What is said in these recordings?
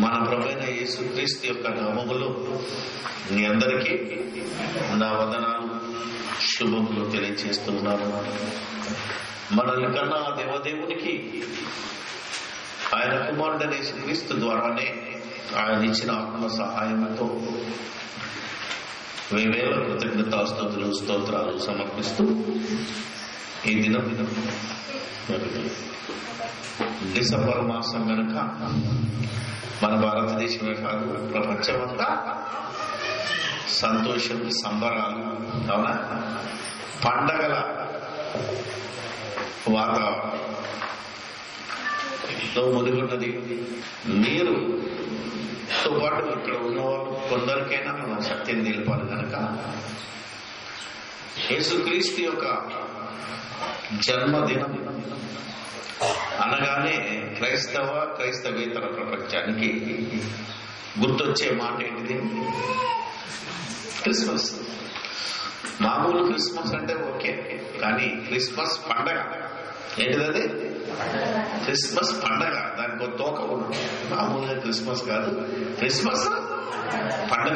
మన ప్రభైన యేసుక్రీస్తు యొక్క నామములు మీ అందరికీ నా వదనాలు శుభములు తెలియజేస్తున్నాను మనల్ని కన్నా ఆ దేవదేవునికి ఆయన కుమారుడనే యేసుక్రీస్తు ద్వారానే ఆయన ఇచ్చిన ఆత్మ సహాయంతో వేవేల కృతజ్ఞతాస్తుతులు స్తోత్రాలు సమర్పిస్తూ ఈ దినం డిసెంబర్ మాసం కనుక మన భారతదేశమే కాదు ప్రపంచమంతా సంతోషం సంబరాలు అవునా పండగల వాతావరణంలో మునిగున్నది మీరు తో పాటు ఇక్కడ ఉన్నవాళ్ళు కొందరికైనా మనం సత్యం నిలపాలి కనుక యేసుక్రీస్తు యొక్క జన్మదినం అనగానే క్రైస్తవ క్రైస్తవేతర ప్రపంచానికి గుర్తొచ్చే మాట ఏంటిది క్రిస్మస్ మామూలు క్రిస్మస్ అంటే ఓకే కానీ క్రిస్మస్ పండగ ఏంటిది క్రిస్మస్ పండగ దానికి ఒక తోక ఉంది మామూలుగా క్రిస్మస్ కాదు క్రిస్మస్ పండగ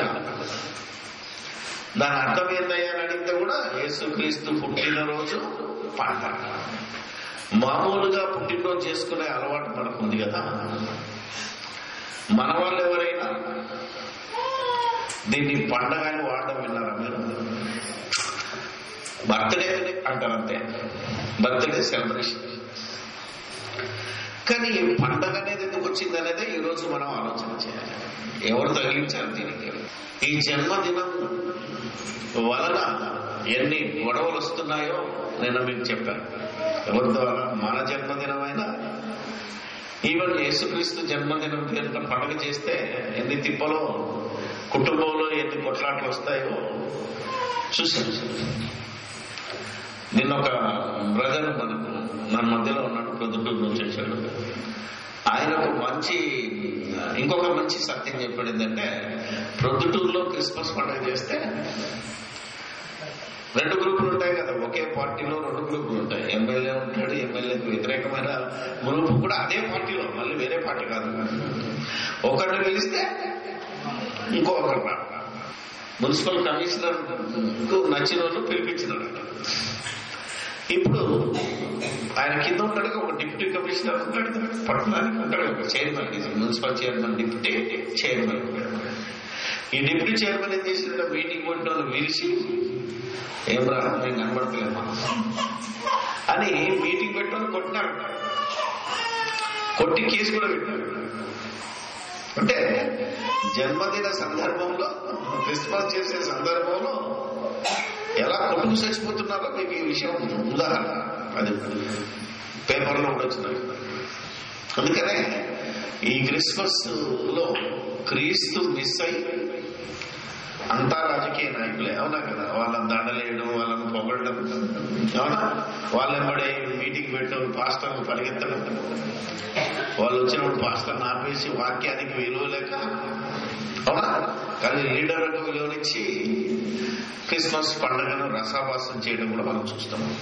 దాని అర్థం ఏందయ్యా అని అడిగితే కూడా యేసుక్రీస్తు పుట్టినరోజు పండగ మామూలుగా పుట్టినరోజు చేసుకునే అలవాటు మనకు ఉంది కదా మన వాళ్ళు ఎవరైనా దీన్ని పండగ అని వాడడం విన్నారా మీరు బర్త్డే అంటారు అంతే బర్త్డే సెలబ్రేషన్ కానీ ఈ పండగ అనేది ఎందుకు వచ్చింది అనేది ఈ రోజు మనం ఆలోచన చేయాలి ఎవరు తగిలించారు దీనికి ఈ జన్మదినం వలన ఎన్ని గొడవలు వస్తున్నాయో నేను మీకు చెప్పాను ఎవరి ద్వారా మన జన్మదినమైనా ఈవెన్ యేసుక్రీస్తు జన్మదినం పేరున పండుగ చేస్తే ఎన్ని తిప్పలో కుటుంబంలో ఎన్ని కొట్లాట్లు వస్తాయో చూశాను నిన్న ఒక బ్రదర్ మనకు మన మధ్యలో ఉన్నాడు ప్రొద్దుటూరు నుంచి వచ్చాడు ఆయన ఒక మంచి ఇంకొక మంచి సత్యం చెప్పాడు ఏంటంటే ప్రొద్దుటూరులో క్రిస్మస్ పండుగ చేస్తే రెండు గ్రూపులు ఉంటాయి కదా ఒకే పార్టీలో రెండు గ్రూపులు ఉంటాయి ఎమ్మెల్యే ఉంటాడు ఎమ్మెల్యేకి వ్యతిరేకమైన గ్రూప్ కూడా అదే పార్టీలో మళ్ళీ వేరే పార్టీ కాదు ఒకరిని పిలిస్తే ఇంకో ఒకరు రా మున్సిపల్ కమిషనర్ నచ్చిన వాళ్ళు పిలిపించినాడు ఇప్పుడు ఆయన కింద ఉంటాడు ఒక డిప్యూటీ కమిషనర్ ఉంటాడు పట్టణానికి ఉంటాడు ఒక chairman municipal chairman deputy chairman ఈ డిప్యూటీ చైర్మన్ ఏం చేసిందంటే మీటింగ్ పెట్టిన వాళ్ళు పిలిచి ఏం రా మేము కనబడతలేమా అని మీటింగ్ పెట్టిన కొట్టినాడు కొట్టి కేసు కూడా పెట్టాడు అంటే జన్మదిన సందర్భంలో క్రిస్మస్ చేసే సందర్భంలో ఎలా కొట్టుకు చచ్చిపోతున్నారో మీకు ఈ విషయం ఉదాహరణ అది పేపర్లో కూడా వచ్చినాయి అందుకనే ఈ క్రిస్మస్ లో క్రీస్తు మిస్ అయి అంతా రాజకీయ నాయకులే అవునా కదా వాళ్ళని దండలేయడం వాళ్ళని పొగడడం అవునా వాళ్ళెంబడే మీటింగ్ పెట్టడం పాస్టర్ పరిగెత్తడం వాళ్ళు వచ్చినప్పుడు పాస్టర్ ఆపేసి వాక్యానికి విలువ లేక అవునా కానీ లీడర్లకు విలువనిచ్చి క్రిస్మస్ పండుగను రసాభాసం చేయడం కూడా మనం చూస్తున్నాం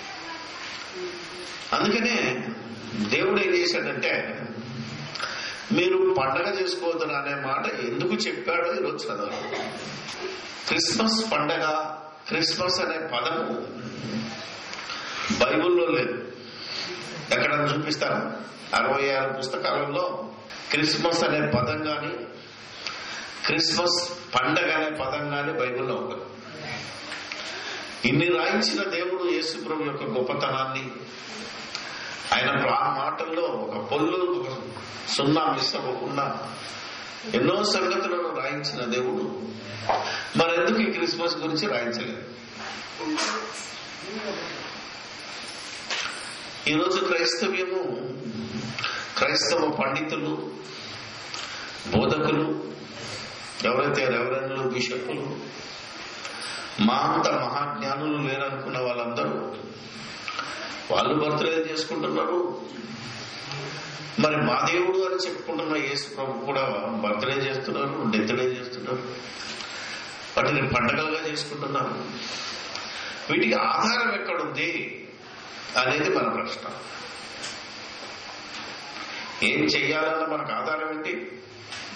అందుకనే దేవుడు ఏం చేశాడంటే మీరు పండగ చేసుకోవద్దు అనే మాట ఎందుకు చెప్పాడో ఈరోజు చదవాలి క్రిస్మస్ పండగ క్రిస్మస్ అనే పదము బైబుల్లో లేదు ఎక్కడ చూపిస్తాను అరవై ఆరు పుస్తకాలలో క్రిస్మస్ అనే పదం కానీ క్రిస్మస్ పండగ అనే పదం కానీ బైబిల్లో ఉండదు ఇన్ని రాయించిన దేవుడు యేసుప్రభు యొక్క గొప్పతనాన్ని ఆయన ఆ మాటల్లో ఒక పొల్లు ఒక సున్నా మిస్ అవ్వకుండా ఎన్నో సంగతులను రాయించిన దేవుడు మరెందుకు ఈ క్రిస్మస్ గురించి రాయించలేదు ఈరోజు క్రైస్తవ్యము క్రైస్తవ పండితులు బోధకులు ఎవరైతే రెవరెండ్లు బిషప్పులు మా అంత మహాజ్ఞానులు లేరనుకున్న వాళ్ళందరూ వాళ్ళు బర్త్డే చేసుకుంటున్నారు మరి మా దేవుడు అని చెప్పుకుంటున్న యేసు ప్రభు కూడా బర్త్డే చేస్తున్నారు డెత్ డే చేస్తున్నారు వాటిని పండగలుగా చేసుకుంటున్నారు వీటికి ఆధారం ఎక్కడుంది అనేది మన ప్రశ్న ఏం చెయ్యాలన్న మనకు ఆధారం ఏంటి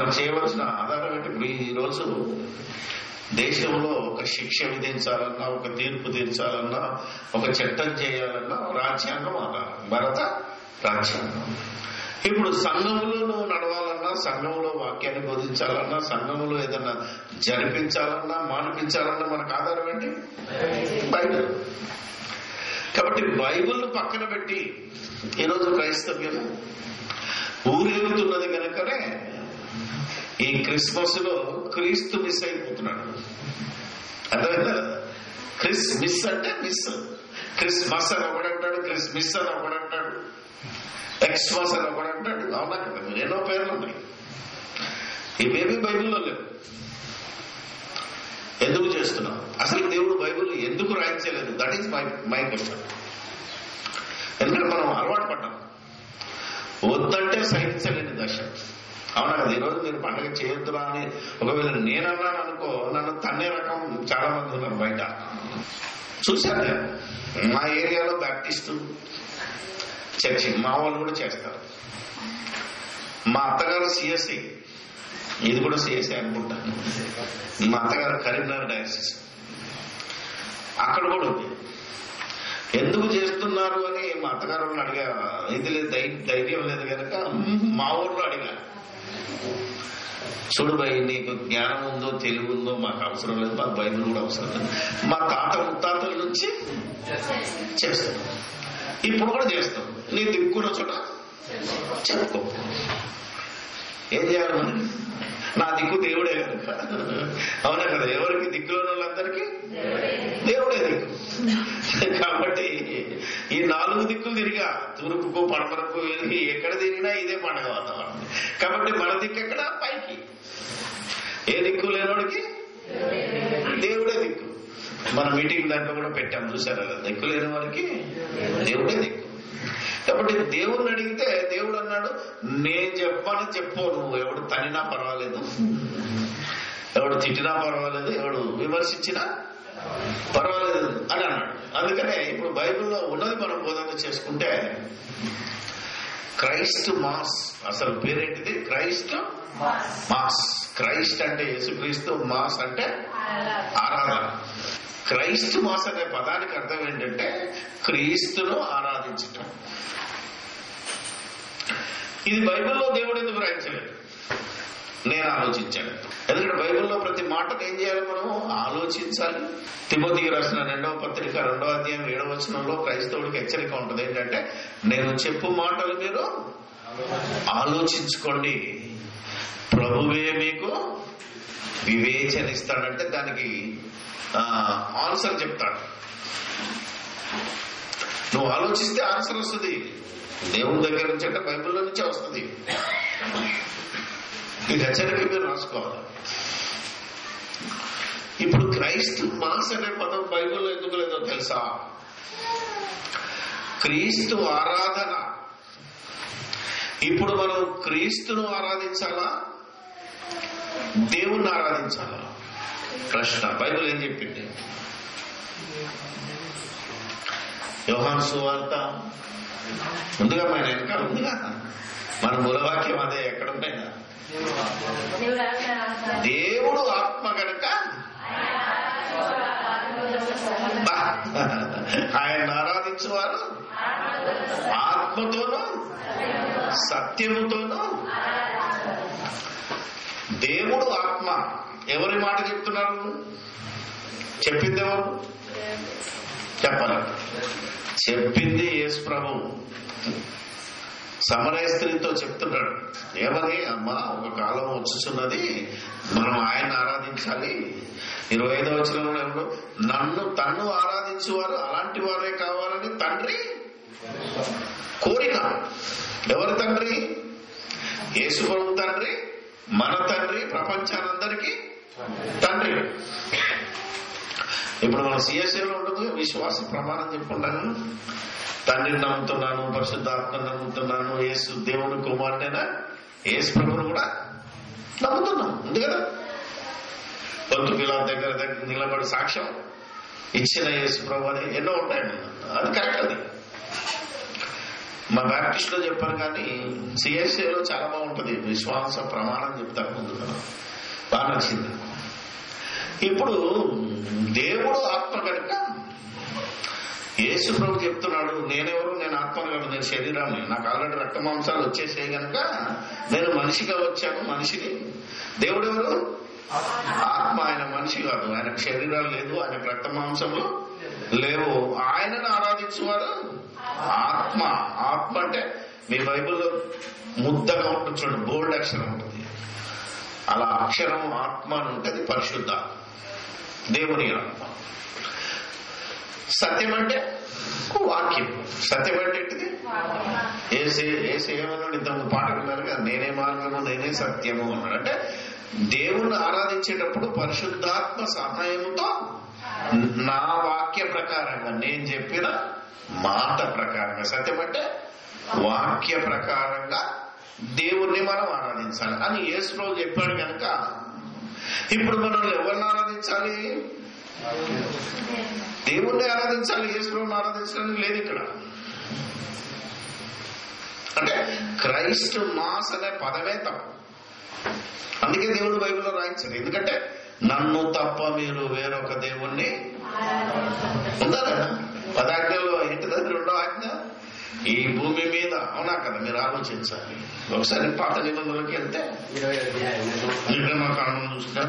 మనం చేయవలసిన ఆధారం ఏంటి ఇప్పుడు ఈ రోజు దేశంలో ఒక శిక్ష విధించాలన్నా ఒక తీర్పు తీర్చాలన్నా ఒక చట్టం చేయాలన్నా రాజ్యాంగం ఆధారం భరత రాజ్యాంగం ఇప్పుడు సంఘములో నువ్వు నడవాలన్నా సంఘంలో వాక్యాన్ని బోధించాలన్నా సంఘంలో ఏదన్నా జరిపించాలన్నా మానిపించాలన్నా మనకు ఆధారం ఏంటి బైబిల్ కాబట్టి బైబిల్ పక్కన పెట్టి ఈరోజు క్రైస్తవ్యం ఊరేగుతున్నది కనుకనే ఈ క్రిస్మస్ లో క్రీస్తు మిస్ అయిపోతున్నాడు అర్థమైందా క్రిస్ మిస్ అంటే మిస్ క్రిస్మస్ అని ఒకడంటాడు క్రిస్మిస్ అని ఒకడంటాడు ఎక్స్మస్ అని ఒకడంటాడు అవునా కదా మీరు ఎన్నో పేర్లు ఉన్నాయి ఇవేమీ బైబిల్లో లేవు ఎందుకు చేస్తున్నాం అసలు దేవుడు బైబిల్ ఎందుకు రాయించలేదు that is my my question ఎందుకంటే మనం అలవాటు పడ్డాం వద్దంటే సహించలేని దశ అవునా కదా ఈరోజు మీరు పండుగ చేయొద్దురా అని ఒకవేళ నేనన్నాను అనుకో నన్ను తన్నే రకం చాలా మంది ఉన్నారు బయట చూశాను నేను మా ఏరియాలో బ్యాప్టిస్టు చర్చి మా వాళ్ళు కూడా చేస్తారు మా అత్తగారు సిఎస్సి ఇది కూడా సిఎస్సి అనుకుంటా మా అత్తగారు కరీంనగర్ డయాసిస్ అక్కడ కూడా ఉంది ఎందుకు చేస్తున్నారు అని మా అత్తగారు వాళ్ళని అడిగా ఇది లేదు ధై- ధైర్యం లేదు కనుక మా ఊర్లో అడిగా చూడు భయ్ నీకు జ్ఞానం ఉందో తెలివి ఉందో మాకు అవసరం లేదు మాకు బైబిల్ కూడా అవసరం లేదు మా తాత ముత్తాతల నుంచి చేస్తాం ఇప్పుడు కూడా చేస్తాం నీ దిక్కున్న చోట చెప్పుకో ఏం చేయాలి మనం నా దిక్కు దేవుడే కనుక అవునా కదా ఎవరికి దిక్కులో ఉన్న వాళ్ళందరికీ దేవుడే దిక్కు కాబట్టి ఈ నాలుగు దిక్కులు తిరిగా తూర్పుకు పడమరకు వెళ్ళి ఎక్కడ తిరిగినా ఇదే పండగ వాతావరణం కాబట్టి మన దిక్కు ఎక్కడ పైకి ఏ దిక్కు లేనోడికి దేవుడే దిక్కు మన మీటింగ్ దాంట్లో కూడా పెట్టాం చూసారా దిక్కు లేని వారికి దేవుడే దిక్కు కాబట్టి దేవుడిని అడిగితే దేవుడు అన్నాడు నేను చెప్పని చెప్పు నువ్వు ఎవడు తనినా పర్వాలేదు ఎవడు తిట్టినా పర్వాలేదు ఎవడు విమర్శించినా పర్వాలేదు అని అన్నాడు అందుకనే ఇప్పుడు బైబిల్లో ఉన్నది మనం బోధన చేసుకుంటే క్రైస్ట్ మాస్ అసలు పేరేంటిది క్రైస్ట్ మాస్ క్రైస్ట్ అంటే యేసుక్రీస్తు మాస్ అంటే ఆరాధన క్రైస్ట్ మాస్ అనే పదానికి అర్థం ఏంటంటే క్రీస్తును ఆరాధించటం ఇది బైబిల్లో దేవుడు ఎందుకు రాయించలేదు నేను ఆలోచించాను ఎందుకంటే బైబిల్లో ప్రతి మాటను ఏం చేయాలి మనం ఆలోచించాలి తిమోతికి రాసిన రెండవ పత్రిక రెండవ అధ్యాయం ఏడవ వచనంలో క్రైస్తవుడికి హెచ్చరిక ఉంటుంది ఏంటంటే నేను చెప్పు మాటలు మీరు ఆలోచించుకోండి ప్రభువే మీకు వివేచన ఇస్తాడంటే దానికి ఆన్సర్ చెప్తాడు నువ్వు ఆలోచిస్తే ఆన్సర్ వస్తుంది దేవుని దగ్గర నుంచి అంటే బైబిల్లో నుంచే వస్తుంది ఈ హెచ్చరిక మీరు రాసుకోవాలి ఇప్పుడు క్రైస్ట్ మాస్ అనే పదం బైబిల్లో ఎందుకు లేదో తెలుసా క్రీస్తు ఆరాధన ఇప్పుడు మనం క్రీస్తును ఆరాధించాలా దేవుణ్ణి ఆరాధించాలా ప్రశ్న బైబిల్ ఏం చెప్పింది యోహాన్ సువార్త ముందుగా మన వెనకాల ఉందిగా మన మూలవాక్యం అదే ఎక్కడ ఉన్నాయినా దేవుడు ఆత్మ కనుక బా. ఆయన ఆరాధించువారు ఆత్మతోనూ సత్యముతోనూ దేవుడు ఆత్మ ఎవరి మాట చెప్తున్నారు చెప్పింది ఎవరు చెప్పాలి చెప్పింది యేసు ప్రభు సమరయ స్త్రీతో చెప్తున్నాడు ఏమని అమ్మా ఒక కాలం వచ్చుచున్నది మనం ఆయన ఆరాధించాలి ఇరవై ఐదో వచ్చిన ఎవరు నన్ను తన్ను ఆరాధించువారు అలాంటి వారే కావాలని తండ్రి కోరిక ఎవరి తండ్రి యేసు ప్రభు తండ్రి మన తండ్రి ప్రపంచానందరికీ తండ్రి ఇప్పుడు మన సిఎస్ఏలో ఉండదు విశ్వాస ప్రమాణం చెప్పుకుంటాను తండ్రిని నమ్ముతున్నాను పరిశుద్ధాత్మని నమ్ముతున్నాను యేసు దేవుని కుమారుడైనా యేసు ప్రభుని కూడా నమ్ముతున్నాం ఉంది కదా పొత్తు పిల్లల దగ్గర దగ్గర నిలబడి సాక్ష్యం ఇచ్చిన యేసు ప్రభు అని ఎన్నో ఉంటాయండి అది కరెక్ట్ అది మా బ్యాప్టిస్ట్ లో చెప్పారు కానీ సిఎస్ఏలో చాలా బాగుంటది విశ్వాస ప్రమాణం చెప్తారు ముందు కదా బాగా నచ్చింది ఇప్పుడు దేవుడు ఆత్మ కనుక యేసు ప్రభు చెప్తున్నాడు నేనెవరు నేను ఆత్మ కాదు నేను శరీరాన్ని నాకు ఆల్రెడీ రక్త మాంసాలు వచ్చేసాయి గనక నేను మనిషిగా వచ్చాను మనిషిని దేవుడు ఎవరు ఆత్మ ఆయన మనిషి కాదు ఆయనకు శరీరాలు లేదు ఆయనకు రక్త మాంసములు లేవు ఆయనను ఆరాధించువారు ఆత్మ ఆత్మ అంటే మీ బైబిల్లో ముద్దగా ఉంటుంది చూడండి బోల్డ్ అక్షరం ఉంటుంది అలా అక్షరం ఆత్మ అని ఉంటుంది పరిశుద్ధ దేవుని ఆత్మ సత్యం అంటే వాక్యం సత్యం అంటే ఏంటిది ఏసే ఏసే ఏమన్నాడు ఇంతకు పాట విన్నారు కదా నేనే మార్గము నేనే సత్యము అన్నాడు అంటే దేవుణ్ణి ఆరాధించేటప్పుడు పరిశుద్ధాత్మ సహాయంతో నా వాక్య ప్రకారంగా నేను చెప్పిన మాట ప్రకారంగా సత్యం అంటే వాక్య ప్రకారంగా దేవుణ్ణి మనం ఆరాధించాలి అని యేసు చెప్పాడు కనుక ఇప్పుడు మనం ఎవరిని ఆరాధించాలి దేవుణ్ణి ఆరాధించాలి యేసుప్రభుని ఆరాధించడానికి లేదు ఇక్కడ అంటే క్రైస్ట్ మాస్ అనే పదమే తప్పు అందుకే దేవుడు బైబిల్లో రాయించాడు ఎందుకంటే నన్ను తప్ప మీరు వేరొక దేవుణ్ణి ఉందా కదా పదాజ్ఞలో ఏంటిది రెండో ఆజ్ఞ ఈ భూమి మీద అవునా కదా మీరు ఆలోచించాలి ఒకసారి పాత నిబంధనలోకి వెళ్తే ఇరవై అధ్యాయం నిర్గమకాండం చూసినా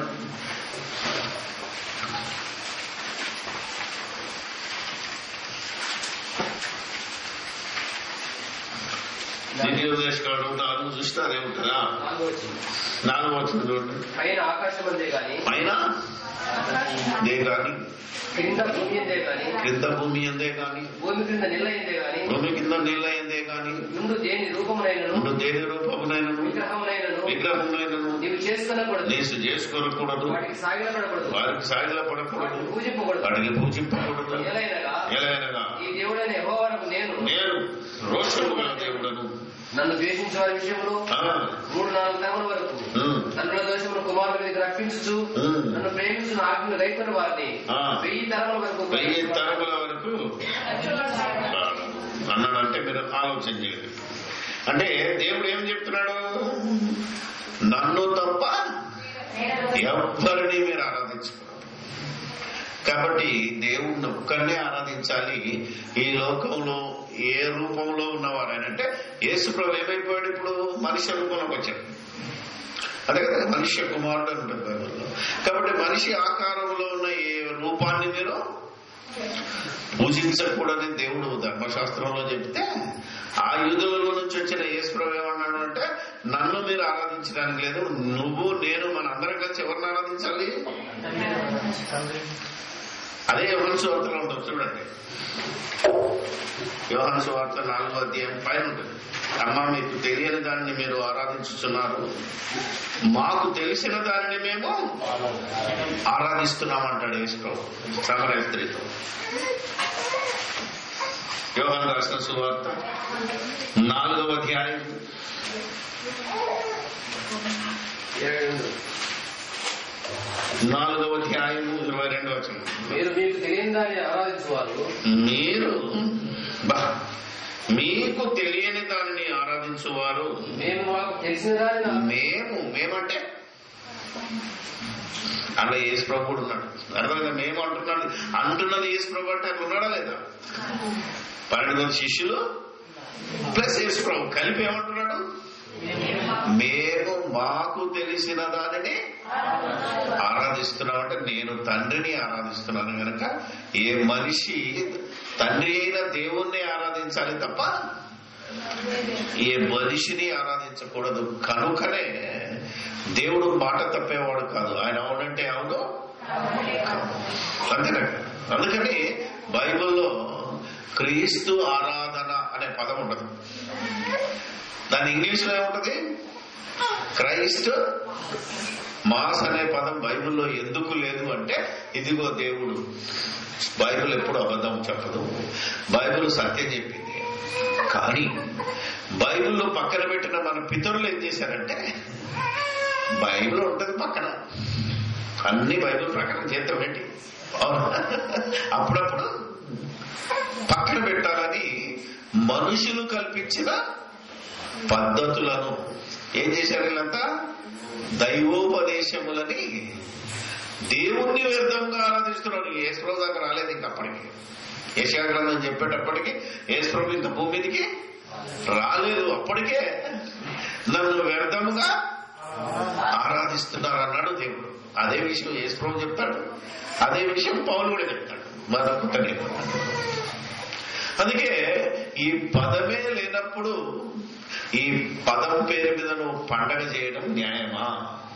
ద్వితీయోపదేశకాండం నాలుగు చూస్తే అదే ఉంటుందా నాలుగో వచ్చింది నాలుగు వచ్చింది చూడండి పైన ఆకాశం అందే గాని పైన దే గాని క్రింద భూమి అందే గాని క్రింద భూమి అందే గాని భూమి క్రింద నిల్లయిందే గాని భూమి కింద నీళ్ళ అయిందే గాని ముందు దేని రూపమునైనను ఇప్పుడు దేని రూపమునైనను విగ్రహమునైనను విగ్రహమునైనను నీవు చేసుకునకూడదు నీసు చేసుకోకూడదు వాటికి సాగిలపడకూడదు వారికి సాగిల పడకూడదు వాటిని పూజింపకూడదు వాటికి పూజింపకూడదు ఎలైనగా ఎలాగనగా ఈ దేవుడైన యెహోవానకు నేను నేను రోషము గల దేవుడను నన్ను ద్వేషించే వారి విషయంలో ఆ, మూడు నాలుగు తరముల వరకు ఉమ్, నన్నుల దోషమును కుమారుల మీదకి రప్పించుచు ఉమ్. నన్ను ప్రేమించిన ఆజ్ఞలు గైకొని వారిని ఆ. వెయ్యి తరముల వరకు వెయ్యి తరముల వరకు అన్నాడంటే మీరు ఆలోచన చేయండి అంటే దేవుడు ఏం చెప్తున్నాడు నన్ను తప్ప ఎవ్వరిని మీరు ఆరాధించుకోరు కాబట్టి దేవుణ్ణి ఒక్కరినే ఆరాధించాలి ఈ లోకంలో ఏ రూపంలో ఉన్నవారైనా అంటే యేసు ప్రభు ఏమైపోయాడు ఇప్పుడు మనిషి రూపంలోకి వచ్చాడు అదే కదా మనుష్య కుమారుడు అని ఉంటుంది బైబిల్లో కాబట్టి మనిషి ఆకారంలో ఉన్న ఏ రూపాన్ని మీరు పూజించకూడని దేవుడు ధర్మశాస్త్రంలో చెప్తే ఆ యూదులలో నుంచి వచ్చిన యేసుప్రభు ఏమన్నాడు అంటే నన్ను మీరు ఆరాధించడానికి లేదు నువ్వు నేను మన అందరం కలిసి ఎవరిని ఆరాధించాలి అదే యోహన్ సువార్తలో ఉంటుంది చూడండి యోహన్ సువార్త నాలుగో అధ్యాయం పైన ఉంటుంది అమ్మ మీకు తెలియని దానిని మీరు ఆరాధించుతున్నారు మాకు తెలిసిన దానిని మేము ఆరాధిస్తున్నామంటాడు యేసుప్రభు సమరయ స్త్రీతో యోహన్ రాసిన సువార్త నాలుగవ అధ్యాయం ఇరవై రెండు నాలుగవ అధ్యాయం ఇరవై రెండు వచనం మీరు మీకు తెలియని దాన్ని ఆరాధించువారు మీరు బా మీకు తెలియని దానిని ఆరాధించువారు మేము మాకు తెలిసిన దానిని మేము మేమంటే అలా యేసు ప్రభు కూడా ఉన్నాడు అర్థమైందా మేము అంటున్నది అంటున్నది యేసు ప్రభు అంటే అక్కడ ఉన్నాడా లేదా పన్నెండు మంది శిష్యులు ప్లస్ యేసు ప్రభు కలిపి ఏమంటున్నాడు మేము మాకు తెలిసిన దానిని ఆరాధిస్తున్నాం అంటే నేను తండ్రిని ఆరాధిస్తున్నాను గనక ఏ మనిషి తండ్రి అయిన దేవుణ్ణి ఆరాధించాలి తప్ప ఏ మనిషిని ఆరాధించకూడదు కనుకనే దేవుడు మాట తప్పేవాడు కాదు ఆయన అవునంటే అవును అంతేనా అందుకని బైబిల్లో క్రీస్తు ఆరాధన అనే పదం ఉండదు దాని ఇంగ్లీష్ లో ఏముంటది క్రైస్ట్ మాస్ అనే పదం బైబిల్లో ఎందుకు లేదు అంటే ఇదిగో దేవుడు బైబిల్ ఎప్పుడు అబద్ధం చెప్పదు బైబిల్ సత్యం చెప్పింది కానీ బైబిల్లో పక్కన పెట్టిన మన పితరులు ఏం చేశారంటే బైబిల్ ఉంటది పక్కన అన్ని బైబిల్ ప్రకారం చేద్దాం ఏంటి అవునా? అప్పుడప్పుడు పక్కన పెట్టాలని మనుషులు కల్పించిన పద్ధతులను ఏం చేశారు వీళ్ళంతా దైవోపదేశములని దేవుణ్ణి వ్యర్థంగా ఆరాధిస్తున్నాడు ఏసుప్రభు దాకా రాలేదు ఇంక అప్పటికి యశాగ్రంథం చెప్పేటప్పటికి ఏసుప్రభు ఇంత భూమి మీదకి రాలేదు అప్పటికే నన్ను వ్యర్థముగా ఆరాధిస్తున్నారు అన్నాడు దేవుడు అదే విషయం యేసుప్రభు చెప్తాడు అదే విషయం పౌలు కూడా చెప్తాడు మన కొత్త నిబంధన. అందుకే ఈ పదమే లేనప్పుడు ఈ పదం పేరు మీద నువ్వు పండగ చేయడం న్యాయమా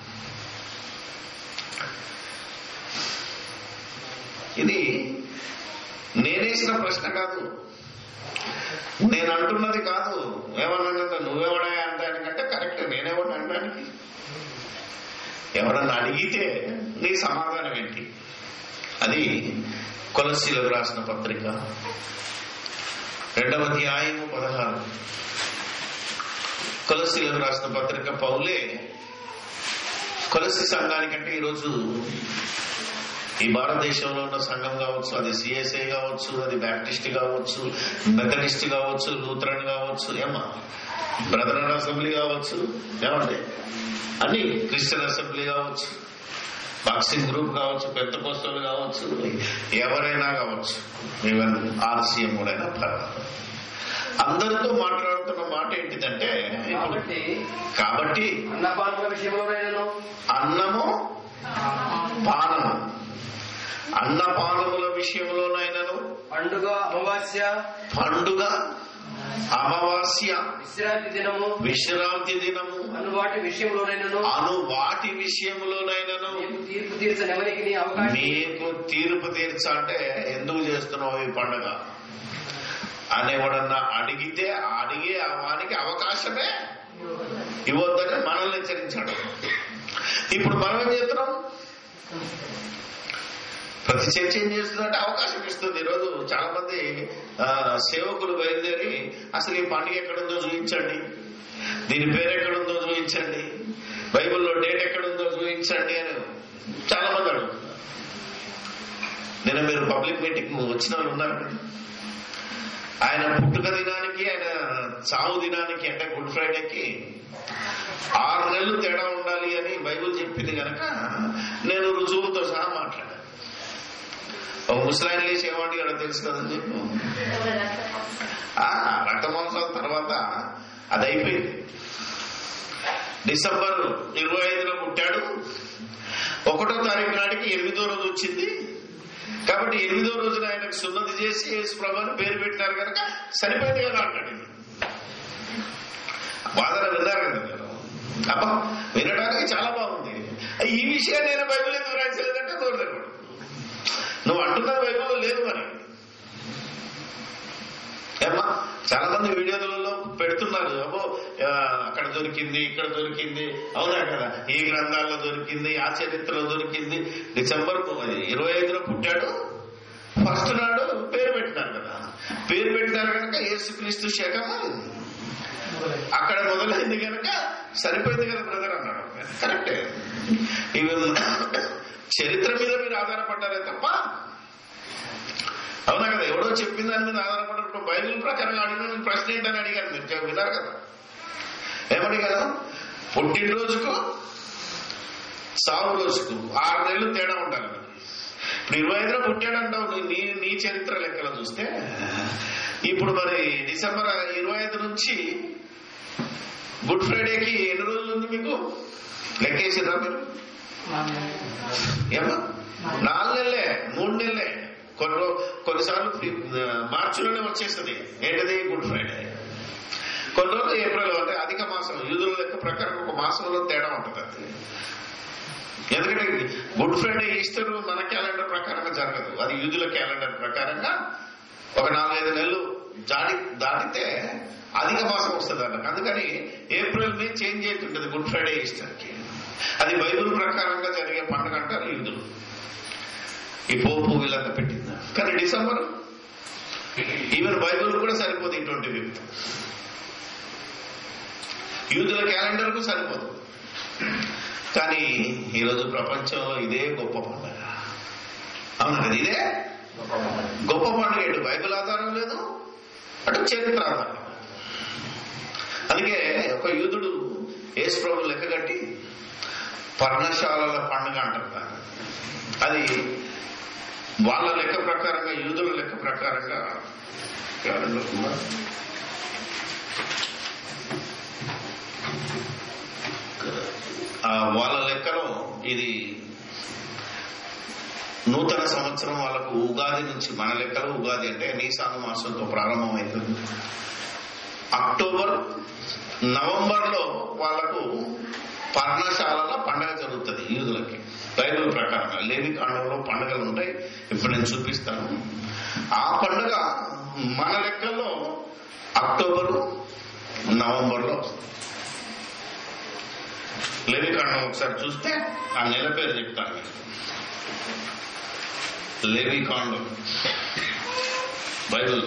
ఇది నేనేసిన ప్రశ్న కాదు నేను అంటున్నది కాదు ఏమన్నానంటే నువ్వెవడా అనడానికంటే కరెక్ట్ నేనేవాడిని అనడానికి ఎవరన్నా అడిగితే నీ సమాధానం ఏంటి అది కొలసీలకు రాసిన పత్రిక రెండవ అధ్యాయము పదహారు కొలసీలకు రాసిన పత్రిక పౌలే కొలసి సంఘానికంటే ఈరోజు ఈ భారతదేశంలో ఉన్న సంఘం కావచ్చు అది సిఎస్ఐ కావచ్చు అది బ్యాప్టిస్ట్ కావచ్చు మెథడిస్ట్ కావచ్చు లూథరన్ కావచ్చు ఏమా బ్రదరన్ అసెంబ్లీ కావచ్చు ఏమండి అన్ని క్రిస్టియన్ అసెంబ్లీ కావచ్చు బాక్సింగ్ గ్రూప్ కావచ్చు పెద్ద పోస్టులు కావచ్చు ఎవరైనా కావచ్చు ఈవెన్ ఆర్సీఎం కూడా అయినా పర్వాలేదు అందరితో మాట్లాడుతున్న మాట ఏంటిదంటే ఇప్పుడు కాబట్టి కాబట్టి అన్నపానముల విషయంలోనైనాను అన్నము పానము అన్నపానముల విషయంలోనైనను పండుగ అమావాస్య పండుగ అమావాస్య విశ్రాంతి దినము విశ్రాంతి దినము అను వాటి విషయంలోనైనాను అను వాటి విషయంలోనైనను నీకు తీర్పు తీర్చనెవరికి నీ అవకాశం నీకు తీర్పు తీర్చ అంటే ఎందుకు చేస్తున్నావు ఈ పండుగ అనేవాడన్నా అడిగితే అడిగే ఆ వానికి అవకాశమే ఇవ్వద్దని మనల్ని హెచ్చరించాడు ఇప్పుడు మనం ఏం చేస్తున్నాం ప్రతి చర్చ ఏం చేస్తుందంటే అవకాశం ఇస్తుంది ఈరోజు చాలా మంది ఆ, సేవకులు బయలుదేరి అసలు ఈ పండుగ ఎక్కడుందో చూపించండి దీని పేరు ఎక్కడుందో చూపించండి బైబిల్లో డేట్ ఎక్కడుందో చూపించండి అని చాలా మంది అడుగుతున్నారు నిన్న మీరు పబ్లిక్ మీటింగ్ వచ్చిన వాళ్ళు ఉన్నారు ఆయన పుట్టుక దినానికి ఆయన చావు దినానికి అంటే గుడ్ ఫ్రైడేకి ఆరు నెలలు తేడా ఉండాలి అని బైబిల్ చెప్పింది కనుక నేను రుజువుతో సహా మాట్లాడాను ఒక ముసలాయన లేచి ఏమంటాడో తెలుసు కదని చెప్పు ఆ, రక్త మాంసాల తర్వాత అది అయిపోయింది డిసెంబర్ ఇరవై ఐదులో పుట్టాడు ఒకటో తారీఖు నాటికి ఎనిమిదో రోజు వచ్చింది కాబట్టి ఎనిమిదో రోజున ఆయనకు సున్నతి చేసి యేసు ప్రభాని పేరు పెట్టినారు కనుక సరిపోయింది కదా అంటాడు ఈయన. వాదన విన్నారు కదా మీరు అబ్బా వినడానికి చాలా బాగుంది ఈ విషయాన్ని నేను బైబిల్ ఎందుకు రాయలేదంటే దూరదడు నువ్వు అంటున్నది బైబిల్లో లేదు మరి ఏమ్మా చాలా మంది వీడియోలలో పెడుతున్నారు అబ్బో ఆ, అక్కడ దొరికింది ఇక్కడ దొరికింది అవునా కదా ఈ గ్రంథాల్లో దొరికింది ఆ చరిత్రలో దొరికింది డిసెంబర్ ఇరవై ఐదులో పుట్టాడు ఫస్ట్ నాడు పేరు పెట్టినారు కదా పేరు పెట్టినారు కనుక యేసుక్రీస్తు శకము అక్కడ మొదలైంది కనుక సరిపోయింది కదా బ్రదర్ అన్నాడు కరెక్టే ఇవి చరిత్ర మీద మీరు ఆధారపడ్డారే తప్ప అవునా కదా ఎవడో చెప్పిన దాని మీద ఆధారపడినప్పుడు బైబిల్ ప్రకారం అడిగిన ప్రశ్న ఏంటని అడిగారు మీరు చెప్- విన్నారు కదా ఏమని కదా పుట్టినరోజుకు సాగు రోజుకు ఆరు నెలలు తేడా ఉండాలి మరి. ఇప్పుడు ఇరవై ఐదులో పుట్టాడంటావు నువ్వు నీ నీ చరిత్ర లెక్కలో చూస్తే ఇప్పుడు మరి డిసెంబర్ ఇరవై ఐదు నుంచి గుడ్ ఫ్రైడేకి ఎన్ని రోజులు ఉంది మీకు లెక్కేసిరా మీరు ఏమో నాలుగు నెలలే మూడు నెలలే కొన్ని రో- కొన్నిసార్లు ఫి- మార్చిలోనే వచ్చేస్తుంది ఏంటిది గుడ్ ఫ్రైడే కొన్ని రోజులు ఏప్రిల్ అంటే అధిక మాసం యూదుల లెక్క ప్రకారం ఒక మాసంలో తేడా ఉంటుంది అది ఎందుకంటే గుడ్ ఫ్రైడే ఈస్టర్ మన క్యాలెండర్ ప్రకారంగా జరగదు అది యూదుల క్యాలెండర్ ప్రకారంగా ఒక నాలుగైదు నెలలు జాడి దాటితే అధిక మాసం వస్తుంది అన్నమాట అందుకని ఏప్రిల్ మే చేంజ్ అవుతుంటది గుడ్ ఫ్రైడే ఈస్టర్ కి అది బైబిల్ ప్రకారంగా జరిగే పండుగ అంటారు యూదులు ఈ పోపు వీళ్ళంతా పెట్టింది కానీ డిసెంబర్ ఈవెన్ బైబిల్ కూడా సరిపోదు ఈ ట్వంటీ ఫిఫ్త్ యూదుల క్యాలెండర్ కు సరిపోదు కానీ ఈరోజు ప్రపంచంలో ఇదే గొప్ప పండుగ అవును కదా ఇదే గొప్ప పండుగ ఏంటి బైబిల్ ఆధారం లేదు అంటే చరిత్ర ఆధారం అందుకే ఒక యూదుడు యేసు ప్రభు లెక్క కట్టి పర్ణశాలల పండుగ అంటారు దాన్ని అది వాళ్ళ లెక్క ప్రకారంగా యూదుల లెక్క ప్రకారంగా క్యాలెండర్ ఉందా? ఆ వాళ్ళ లెక్కలో ఇది నూతన సంవత్సరం వాళ్ళకు ఉగాది నుంచి మన లెక్కలో ఉగాది అంటే నీసాను మాసంతో ప్రారంభమైంది అక్టోబర్ నవంబర్ లో వాళ్ళకు పర్ణశాలల పండగ జరుగుతుంది యూదులకి బైబిల్ ప్రకారంగా లేవి కాండంలో పండుగలు ఉంటాయి ఇప్పుడు నేను చూపిస్తాను ఆ పండుగ మన లెక్కల్లో అక్టోబర్ నవంబర్ లో లేవి కాండం ఒకసారి చూస్తే ఆ నెల పేరు చెప్తాను మీకు లేవి కాండం బైబిల్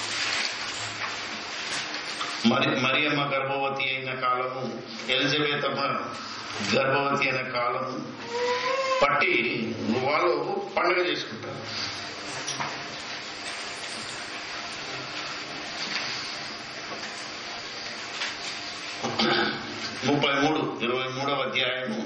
మరి మరియమ్మ గర్భవతి అయిన కాలము ఎలిజబెతమ్మ గర్భవతి అయిన కాలము పట్టి వాళ్ళు పండుగ చేసుకుంటారు ముప్పై మూడు ఇరవై మూడవ అధ్యాయము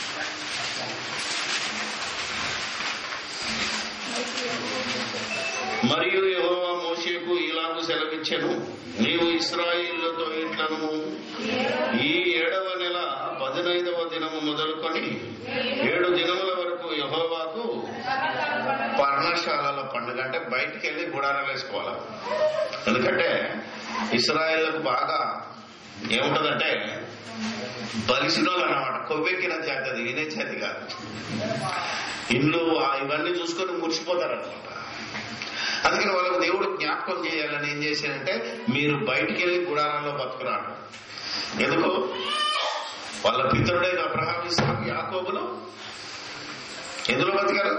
మరియు యెహోవా మోషేకు ఇలాగు సెలవిచ్చెను నీవు ఇస్రాయిల్లతో ఇట్లను ఈ ఏడవ నెల పదినైదవ దినము మొదలుకొని ఏడు దినముల వరకు యహోవాకు పర్ణశాలల పండుగ అంటే బయటికి వెళ్ళి గుడారాలు వేసుకోవాలి ఎందుకంటే ఇస్రాయిల్లకు బాగా ఏముంటదంటే బలిసిన వాళ్ళు అన్నమాట కొవ్వెక్కిన జాతి అది వినే జాతి కాదు ఇల్లు ఆ ఇవన్నీ చూసుకొని మురిసిపోతారన్నమాట అందుకని వాళ్ళకు దేవుడు జ్ఞాపకం చేయాలని ఏం చేశాడంటే మీరు బయటికి వెళ్ళి గుడారంలో బతుకురాడు ఎందుకు వాళ్ళ పితరుడైన అబ్రహాం ఇస్లాం యాకోబులు ఎందులో బతికారు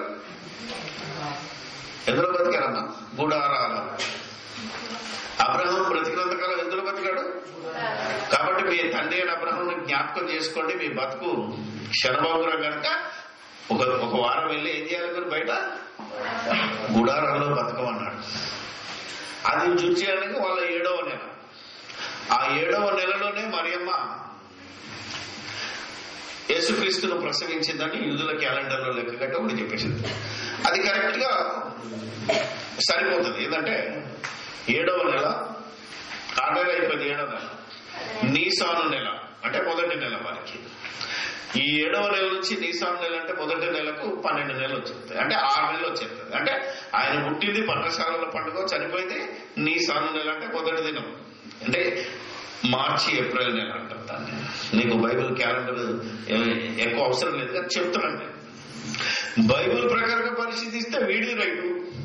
ఎందులో బతికారమ్మా గుడారాల అబ్రహం బ్రతికినంతకాలం ఎందులో బతికాడు కాబట్టి మీ తండ్రి అయిన అబ్రహంని జ్ఞాపకం చేసుకోండి మీ బతుకు క్షణభంగురం కనుక ఒక ఒక వారం వెళ్ళి ఏం చేయాలి మీరు బయట గుడారంలో బతకమన్నాడు అది చూచేయడానికి వాళ్ళ ఏడవ నెల ఆ ఏడవ నెలలోనే మరియమ్మ యేసుక్రీస్తును ప్రసవించిందని యూదుల క్యాలెండర్ లో లెక్క కట్టి ఒకటి చెప్పేసింది అది కరెక్ట్ గా సరిపోతుంది ఏంటంటే ఏడవ నెల ఆ నెల అయిపోయింది ఏడవ నెల నీసాను నెల అంటే మొదటి నెల వారికి ఈ ఏడవ నెల నుంచి నీసాను నెల అంటే మొదటి నెలకు పన్నెండు నెలలు వచ్చేస్తాయి అంటే ఆరు నెలలు వచ్చేస్తుంది అంటే ఆయన పుట్టింది పట్టశాలల పండుగ చనిపోయింది నీసాను నెల అంటే మొదటి దినం అంటే మార్చి ఏప్రిల్ నెల అంటారు దాన్ని నీకు బైబిల్ క్యాలెండర్ ఎక్కువ అవసరం లేదు కానీ చెప్తున్నాను నేను బైబిల్ ప్రకారంగా పరిశీలిస్తే వీడి రైటు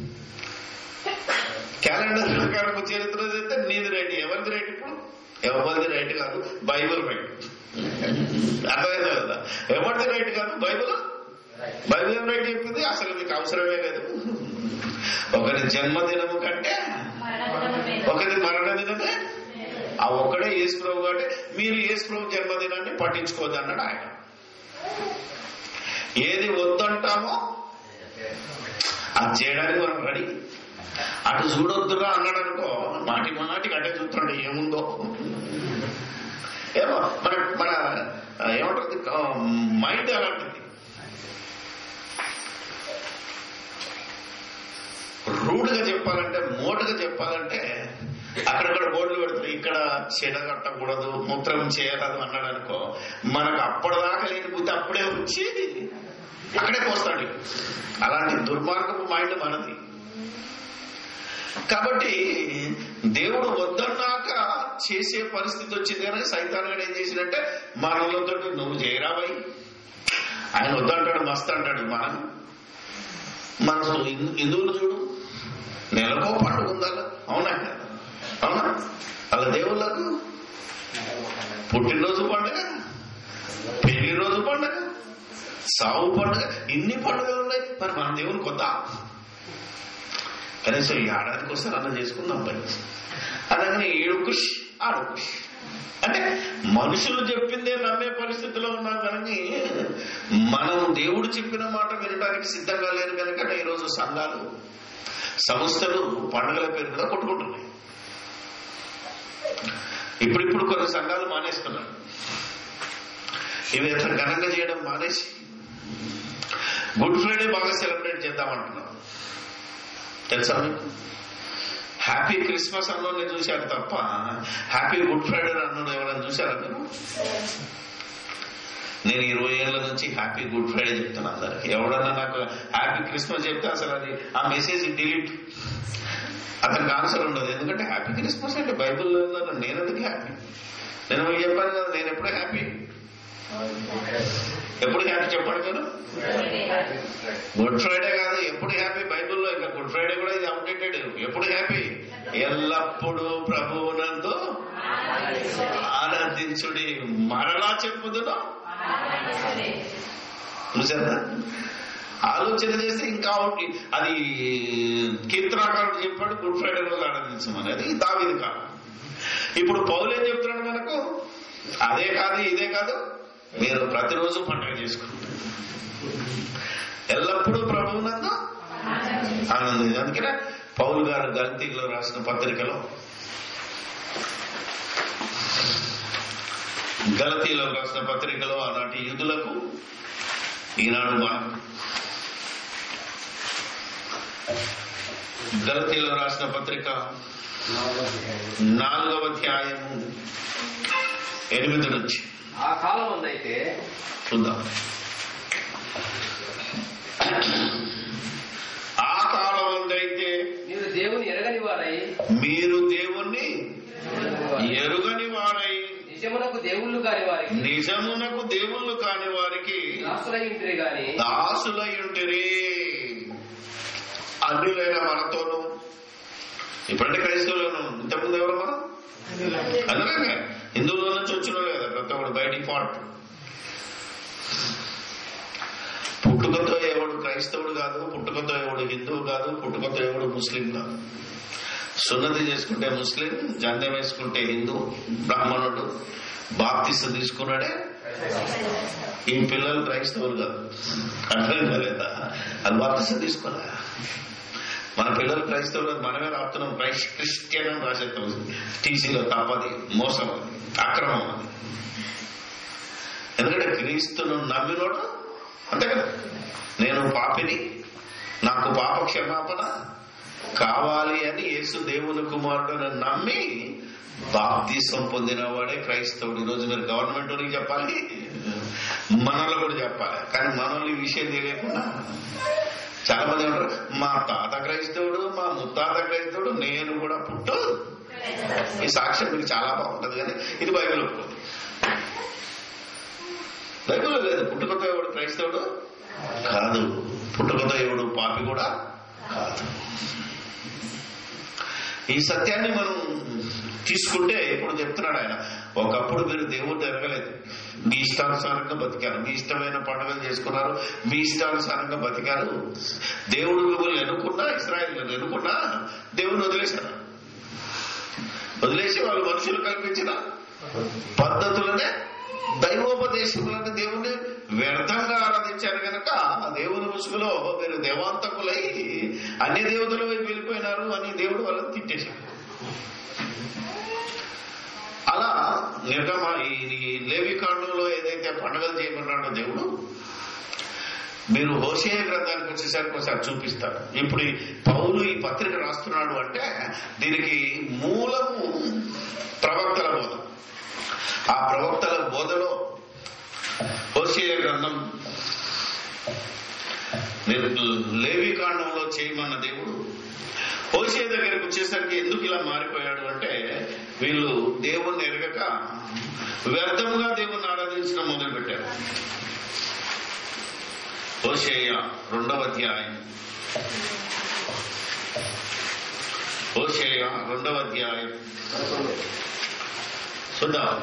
క్యాలెండర్ ప్రకారం చరిత్ర చేస్తే నీది రైట్ ఎవరిది రైట్ ఇప్పుడు ఎవరిది రైట్ కాదు బైబిల్ రైట్ అర్థమైంది కదా ఎవరిది రైట్ కాదు బైబిల్ బైబిల్ ఏం రైట్ చెప్పింది అసలు మీకు అవసరమే లేదు ఒకరి జన్మదినము కంటే ఒకరి మరణ దినమే ఆ ఒక్కడే యేసు ప్రభు అంటే మీరు యేసు ప్రభు జన్మదినాన్ని పట్టించుకోవద్దు అన్నాడు ఆయన ఏది వద్దంటామో అది చేయడానికి మనం రెడీ అటు చూడొద్దురా అన్నాడు అనుకో మాటి మాటికి అటే చూస్తున్నాడు ఏముందో ఏమో మన మన ఏమంటుంది మైండ్ అలాంటిది రూడ్గా చెప్పాలంటే మోటుగా చెప్పాలంటే అక్కడక్కడ బోర్డులు పెడుతుంది ఇక్కడ చెడ కట్టకూడదు మూత్రం చేయరాదు అన్నాడు అనుకో మనకు అప్పటిదాకా లేని బుద్ధి అప్పుడే వచ్చి అక్కడే పోస్తాడు అలాంటి దుర్మార్గపు మైండ్ మనది కాబట్టి దేవుడు వద్దన్నాక చేసే పరిస్థితి వచ్చింది కనుక సైతాన్ ఏం చేసినట్టే మనలతో నువ్వు చేయరాబాయి ఆయన వద్దంటాడు మస్తు అంటాడు మనం మన హిందువులు చూడు నెలకో పండుగ ఉందా అవునా అవునా వాళ్ళ దేవుళ్ళకు పుట్టినరోజు పండుగ పెళ్లి రోజు పండుగ సావు పండుగ ఇన్ని పండుగలు ఉన్నాయి మరి మన దేవుని కొత్త కనీసం ఈ ఏడాదికి వస్తారు అన్న చేసుకుందాం పని అలాగనే ఏడు కుష్ ఆడు కుష్ అంటే మనుషులు చెప్పిందే నమ్మే పరిస్థితిలో ఉన్నాం కనుక మనం దేవుడు చెప్పిన మాట వినడానికి సిద్ధంగా లేరు కనుక ఈరోజు సంఘాలు సంస్థలు పండుగల పేరు కూడా కొట్టుకుంటున్నాయి ఇప్పుడిప్పుడు కొన్ని సంఘాలు మానేస్తున్నారు ఇవి ఎంత ఘనంగా చేయడం మానేసి గుడ్ ఫ్రైడే బాగా సెలబ్రేట్ చేద్దామంటున్నాం తెలుసా మీకు హ్యాపీ క్రిస్మస్ అన్నోని చూశారు తప్ప హ్యాపీ గుడ్ ఫ్రైడే అన్నోడు ఎవరైనా చూశారా మీరు నేను ఇరవై ఏళ్ల నుంచి హ్యాపీ గుడ్ ఫ్రైడే చెప్తాను అందరికి ఎవడన్నా నాకు హ్యాపీ క్రిస్మస్ చెప్తే అసలు అది ఆ మెసేజ్ డిలీట్ అతనికి ఆన్సర్ ఉండదు ఎందుకంటే హ్యాపీ క్రిస్మస్ అంటే బైబిల్లో ఉందన్న నేను ఎందుకు హ్యాపీ నేను మీకు చెప్పాను కదా నేను ఎప్పుడూ హ్యాపీ ఎప్పుడు హ్యాపీ చెప్పండి మీరు గుడ్ ఫ్రైడే కాదు ఎప్పుడు హ్యాపీ బైబిల్లో ఇంకా గుడ్ ఫ్రైడే కూడా ఇది అప్డేటెడ్ ఎప్పుడు హ్యాపీ ఎల్లప్పుడూ ప్రభువునందు ఆనందించుడి మరలా చెప్పుదును చూసారా ఆలోచన చేస్తే ఇంకా ఒకటి అది కీర్తనాకారుడు చెప్పాడు గుడ్ ఫ్రైడే రోజు ఆనందించమని అది దావిది కాదు ఇప్పుడు పౌలు ఏం చెప్తున్నాడు మనకు అదే కాదు ఇదే కాదు మీరు ప్రతిరోజు పండుగ చేసుకుంటారు ఎల్లప్పుడూ ప్రభువునందు ఆనందం అందుకనే పౌలు గారు గల్తీలో రాసిన పత్రికలో గలతీలో రాసిన పత్రికలో ఆనాటి యూదులకు ఈనాడు మనకు గలతీలో రాసిన పత్రిక నాలుగవ అధ్యాయము ఎనిమిది నుంచి ఆ కాలం ఉందైతే చూద్దాం ఆ కాలం అయితే మీరు దేవుని ఎరగని వారై మీరు దేవుణ్ణి ఎరుగని వారై నిజమునకు దేవుళ్ళు కాని వారికి నిజమునకు దేవుళ్ళు కాని వారికి దాసులై ఉంటరే గాని దాసులయ్యుంటిరి అన్యులైన మనతోనూ ఇప్పుడంటే క్రైస్తవులను ఇంతకుముందు ఎవరు మనం అందుకే హిందువుల నుంచి వచ్చిన వాళ్ళు కదా ప్రతి ఒక్కడు బై డిఫాల్ట్ పుట్టుకతో ఎవడు క్రైస్తవుడు కాదు పుట్టుకతో ఎవడు హిందువు కాదు పుట్టుకతో ఎవడు ముస్లిం కాదు సున్నతి చేసుకుంటే ముస్లిం జందెం వేసుకుంటే హిందూ బ్రాహ్మణుడు బాప్తిస్తు తీసుకున్నాడే ఈ పిల్లలు క్రైస్తవులు కాదు అర్థం కాలేదా అది బాప్తిస్తు తీసుకోలే మన పిల్లలు క్రైస్తవులు మనమే రాస్తున్నాం క్రైస్ట్ క్రిస్టియన్ అని రాసేస్తాం టీసీలో తప్పది మోసం అది అక్రమం అది ఎందుకంటే క్రీస్తును నమ్మినోడు అంతే కదా నేను పాపిని నాకు పాప క్షమాపణ కావాలి అని యేసు దేవుని కుమారుడు నమ్మి బాప్తీసం పొందిన వాడే క్రైస్తవుడు ఈరోజు మీరు గవర్నమెంట్ వాళ్ళకి చెప్పాలి మనలో కూడా చెప్పాలి కానీ మనల్ని ఈ విషయం తెలియకుండా చాలా మంది ఉంటారు మా తాత క్రైస్తవుడు మా ముత్తాత క్రైస్తవుడు నేను కూడా పుట్టు ఈ సాక్ష్యం మీకు చాలా బాగుంటది కానీ ఇది బైబిల్ ఒప్పుకోదు బైబిల్ లేదు పుట్టుకతో ఎవడు క్రైస్తవుడు కాదు పుట్టుకతో ఎవడు పాపి కూడా కాదు ఈ సత్యాన్ని మనం తీసుకుంటే ఇప్పుడు చెప్తున్నాడు ఆయన ఒకప్పుడు మీరు దేవుడు ఎరగలేదు మీ ఇష్టానుసారంగా బతికారు మీ ఇష్టమైన పండుగలు చేసుకున్నారు మీ ఇష్టానుసారంగా బతికారు దేవుడు మిమ్మల్ని ఎన్నుకున్నా ఇస్రాయల్ ఎన్నుకున్నా దేవుని వదిలేశారు వదిలేసి వాళ్ళు మనుషులు కల్పించిన పద్ధతులనే దైవోపదేశములను దేవుణ్ణి వ్యర్థంగా ఆరాధించారు కనుక ఆ దేవుని ముసుగులో మీరు దేవాంతకులై అన్ని దేవతల వైపు వెళ్ళిపోయినారు అని దేవుడు వాళ్ళని తిట్టేశారు అలా నిర్గమ ఈ లేవి కాండంలో ఏదైతే పండుగలు చేయమన్నాడో దేవుడు మీరు హోషేయ గ్రంథానికి వచ్చేసరికి ఒకసారి చూపిస్తాడు ఇప్పుడు ఈ పౌలు ఈ పత్రిక రాస్తున్నాడు అంటే దీనికి మూలము ప్రవక్తల బోధ ఆ ప్రవక్తల బోధలో హోషేయ గ్రంథం లేవి కాండంలో చేయమన్న దేవుడు హోషే దగ్గరకు వచ్చేసరికి ఎందుకు ఇలా మారిపోయాడు అంటే వీళ్ళు దేవుణ్ణి ఎరగక వ్యర్థంగా దేవుణ్ణి ఆరాధించడం మొదలు పెట్టారు హోషేయ రెండవ అధ్యాయం హోషేయ రెండవ అధ్యాయం చూద్దాం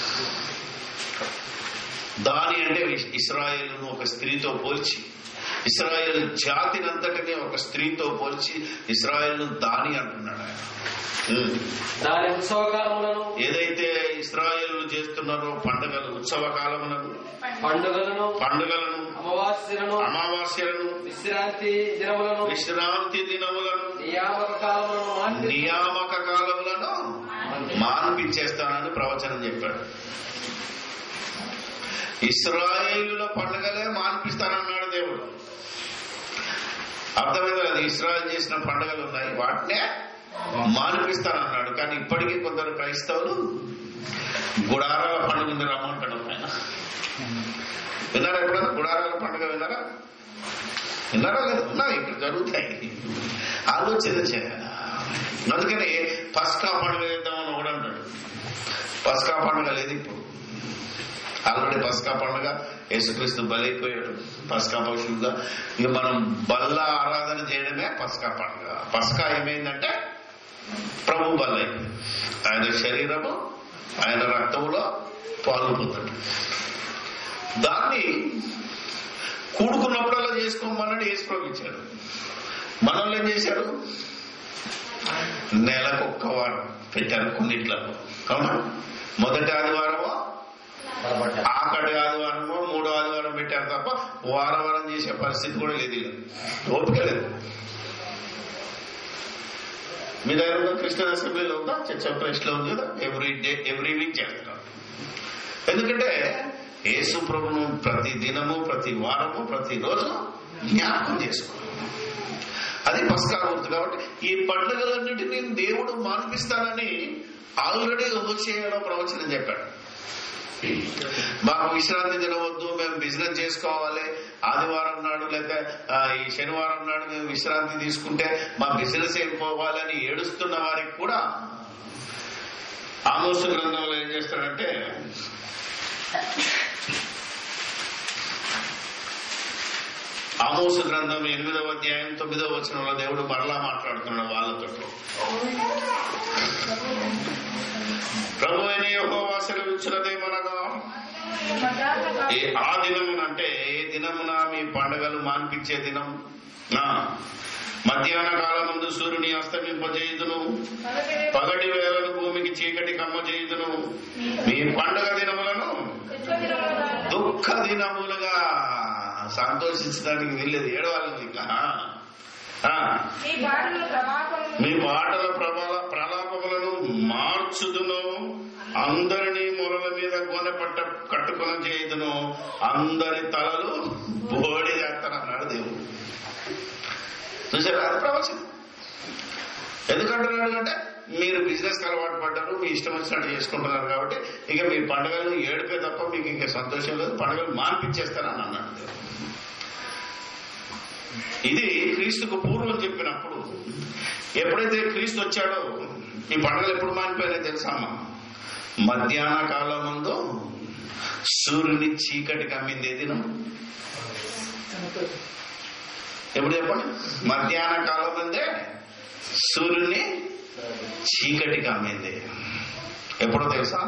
దాని అంటే ఇస్రాయేలును ఒక స్త్రీతో పోల్చి ఇస్రాయేల్ జాతినంతటిని ఒక స్త్రీతో పోల్చి ఇస్రాయేల్ దాని అంటున్నాడు ఆయన ఉమ్. దాని ఉత్సవ కాలములను ఏదైతే ఇస్రాయేల్ చేస్తున్నారో పండుగలు ఉత్సవ కాలములను పండుగలను పండుగలను అమావాస్యలను అమావాస్యలను విశ్రాంతి దినములను విశ్రాంతి దినములను నియామక కాలములను మార్చి నియామక కాలములను మాన్పించేస్తానని ప్రవచనం చెప్పాడు ఇస్రాయేలుల పండుగలే మాన్పిస్తానన్నాడు దేవుడు అర్థమైంది కదా ఇస్రాయల్ చేసిన పండుగలు ఉన్నాయి వాటినే మాన్పిస్తానన్నాడు కానీ ఇప్పటికీ కొందరు క్రైస్తవులు గుడారాల పండుగ ఉంది రమ్మంటాడు ఆయన విన్నారా ఎప్పుడైనా గుడారాల పండుగ విన్నారా విన్నారా లేదు ఉన్నాయి ఇక్కడ జరుగుతాయి ఆలోచన చేయాలి అందుకని పస్కా పండుగ చేద్దామని ఒకడు అంటాడు పస్కా పండుగ లేదు ఇప్పుడు ఆల్రెడీ పస్కా పండుగ యేసుక్రీస్తు బలైపోయాడు పస్కా పశువుగా ఇక మనం బల్ల ఆరాధన చేయడమే పస్కా పండుగ పస్కా ఏమైందంటే ప్రభు బల్లైపోయింది ఆయన శరీరము ఆయన రక్తంలో పాలు పొందడు దాన్ని కూడుకున్నప్పుడల్లా చేసుకోమన్నాడు యేసు ప్రభు ఇచ్చాడు మనల్ని ఏం చేశారు నెలకు ఒక్క వారం పెట్టారు కొన్నిట్లలో అవునా మొదటి ఆదివారమో ఆఖరి ఆదివారమో మూడో ఆదివారం పెట్టారు తప్ప వారం వారం చేసే పరిస్థితి కూడా లేదు ఇక. ఓపిక లేదు మీ దగ్గర ఉన్న క్రిస్టియన్ అసెంబ్లీలో ఉందా చర్చ్ ఆఫ్ క్రైస్ట్ లో ఉంది కదా ఎవ్రీ డే ఎవ్రీ వీక్ చేస్తున్నారు ఎందుకంటే యేసు ప్రభును ప్రతి దినము ప్రతి వారము ప్రతి రోజు జ్ఞాపకం చేసుకోవాలి అది పస్కా గుర్తు కాబట్టి ఈ పండుగలన్నింటినీ దేవుడు మాన్పిస్తానని ఆల్రెడీ హోషేయలో ప్రవచనం చెప్పాడు మాకు విశ్రాంతి తినవద్దు మేము బిజినెస్ చేసుకోవాలి ఆదివారం నాడు లేదా ఆ, ఈ శనివారం నాడు మేము విశ్రాంతి తీసుకుంటే మా బిజినెస్ వెళ్ళిపోవాలని ఏడుస్తున్న వారికి కూడా ఆమోసు గ్రంథంలో ఏం చేస్తాడంటే ఆమోసు గ్రంథం ఎనిమిదవ అధ్యాయం తొమ్మిదవ వచనంలో దేవుడు మరలా మాట్లాడుతున్నాడు వాళ్ళతో ప్రభు అయిన యెహోవా సెలవిచ్చినదేమనగా ఏ ఆ దినమున అంటే ఏ దినమున మీ పండగలు మాన్పించే దినం నా మధ్యాహ్న కాలం ముందు సూర్యుని అస్తమింపజేయుదును పగటి వేళను భూమికి చీకటి కమ్మజేయుదును మీ పండగ దినములను దుఃఖ దినములుగా సంతోషించడానికి వీల్లేదు ఏడవాలి ఇంకా ఆ, మీ బాటలు ప్రమాదములు మీ మాటల ప్రభావ ప్రలాపములను మార్చుదును అందరినీ మొరల మీద గొనపట్ట కట్టుకొని చేయుదును అందరి తలలు బోడి చేస్తానన్నాడు దేవుడు చూసారా అది ప్రవచనం ఎందుకంటున్నాడు అంటే మీరు బిజినెస్ అలవాటు పడ్డారు మీ ఇష్టం వచ్చినట్టు చేసుకుంటున్నారు కాబట్టి ఇక మీ పండుగలు ఏడుపే తప్ప మీకు ఇంకా సంతోషం లేదు పండుగలు మాన్పించేస్తానని అన్నాడు దేవుడు. ఇది క్రీస్తుకు పూర్వం చెప్పినప్పుడు ఎప్పుడైతే క్రీస్తు వచ్చాడో ఈ పండుగలు ఎప్పుడు మానిపోయినాయి తెలుసా అమ్మ మధ్యాహ్న కాలం ముందు సూర్యుని చీకటి కమ్మింది ఏ దినం ఎప్పుడు చెప్పండి మధ్యాహ్న కాలం ముందే సూర్యుని చీకటి కమ్మింది ఎప్పుడో తెలుసా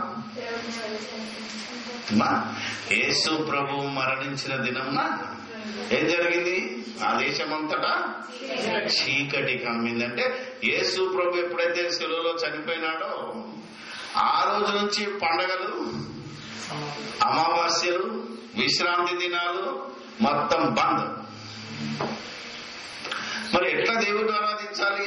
మా యేసు ప్రభు మరణించిన దినంన ఏం జరిగింది ఆ దేశమంతటా చీకటి కమ్మిందంటే యేసు ప్రభు ఎప్పుడైతే సెలవులో చనిపోయినాడో ఆ రోజు నుంచి పండగలు అమావాస్యలు విశ్రాంతి దినాలు మొత్తం బంద్ మరి ఎట్లా దేవుడిని ఆరాధించాలి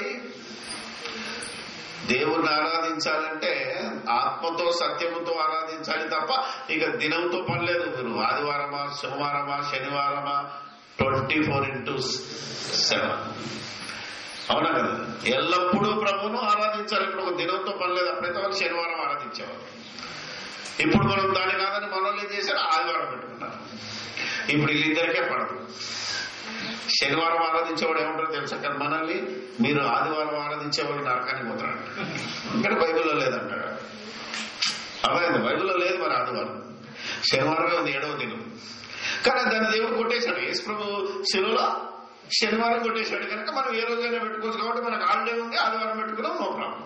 దేవుణ్ణి ఆరాధించాలంటే ఆత్మతో సత్యముతో ఆరాధించాలి తప్ప ఇక దినంతో పని లేదు మీరు ఆదివారమా సోమవారమా శనివారమా ట్వంటీ ఫోర్ ఇంటూ సెవెన్ అవునా కదా ఎల్లప్పుడూ ప్రభువును ఆరాధించాలి ఇప్పుడు ఒక దినంతో పని లేదు అప్పుడైతే వాళ్ళు శనివారం ఆరాధించేవారు ఇప్పుడు మనం దాని కాదని మనల్ని ఏం చేశారు ఆదివారం పెట్టుకున్నారు ఇప్పుడు వీళ్ళిద్దరికే పడదు శనివారం ఆరాధించేవాడు ఏమంటారో తెలుసా కానీ మనల్ని మీరు ఆదివారం ఆరాధించేవాళ్ళు నరకానికి పోతాడు ఇక్కడ బైబిల్లో లేదంటాడు అర్థమైంది బైబిల్లో లేదు మరి ఆదివారం శనివారమే ఉంది ఏడవ దినం కానీ దాన్ని దేవుడు కొట్టేశాడు యేసు ప్రభు శిలువలో శనివారం కొట్టేశాడు కనుక మనం ఏ రోజైనా పెట్టుకోవచ్చు కాబట్టి మనకు హాలిడే ఉంది ఆదివారం పెట్టుకున్నాం నో ప్రాబ్లం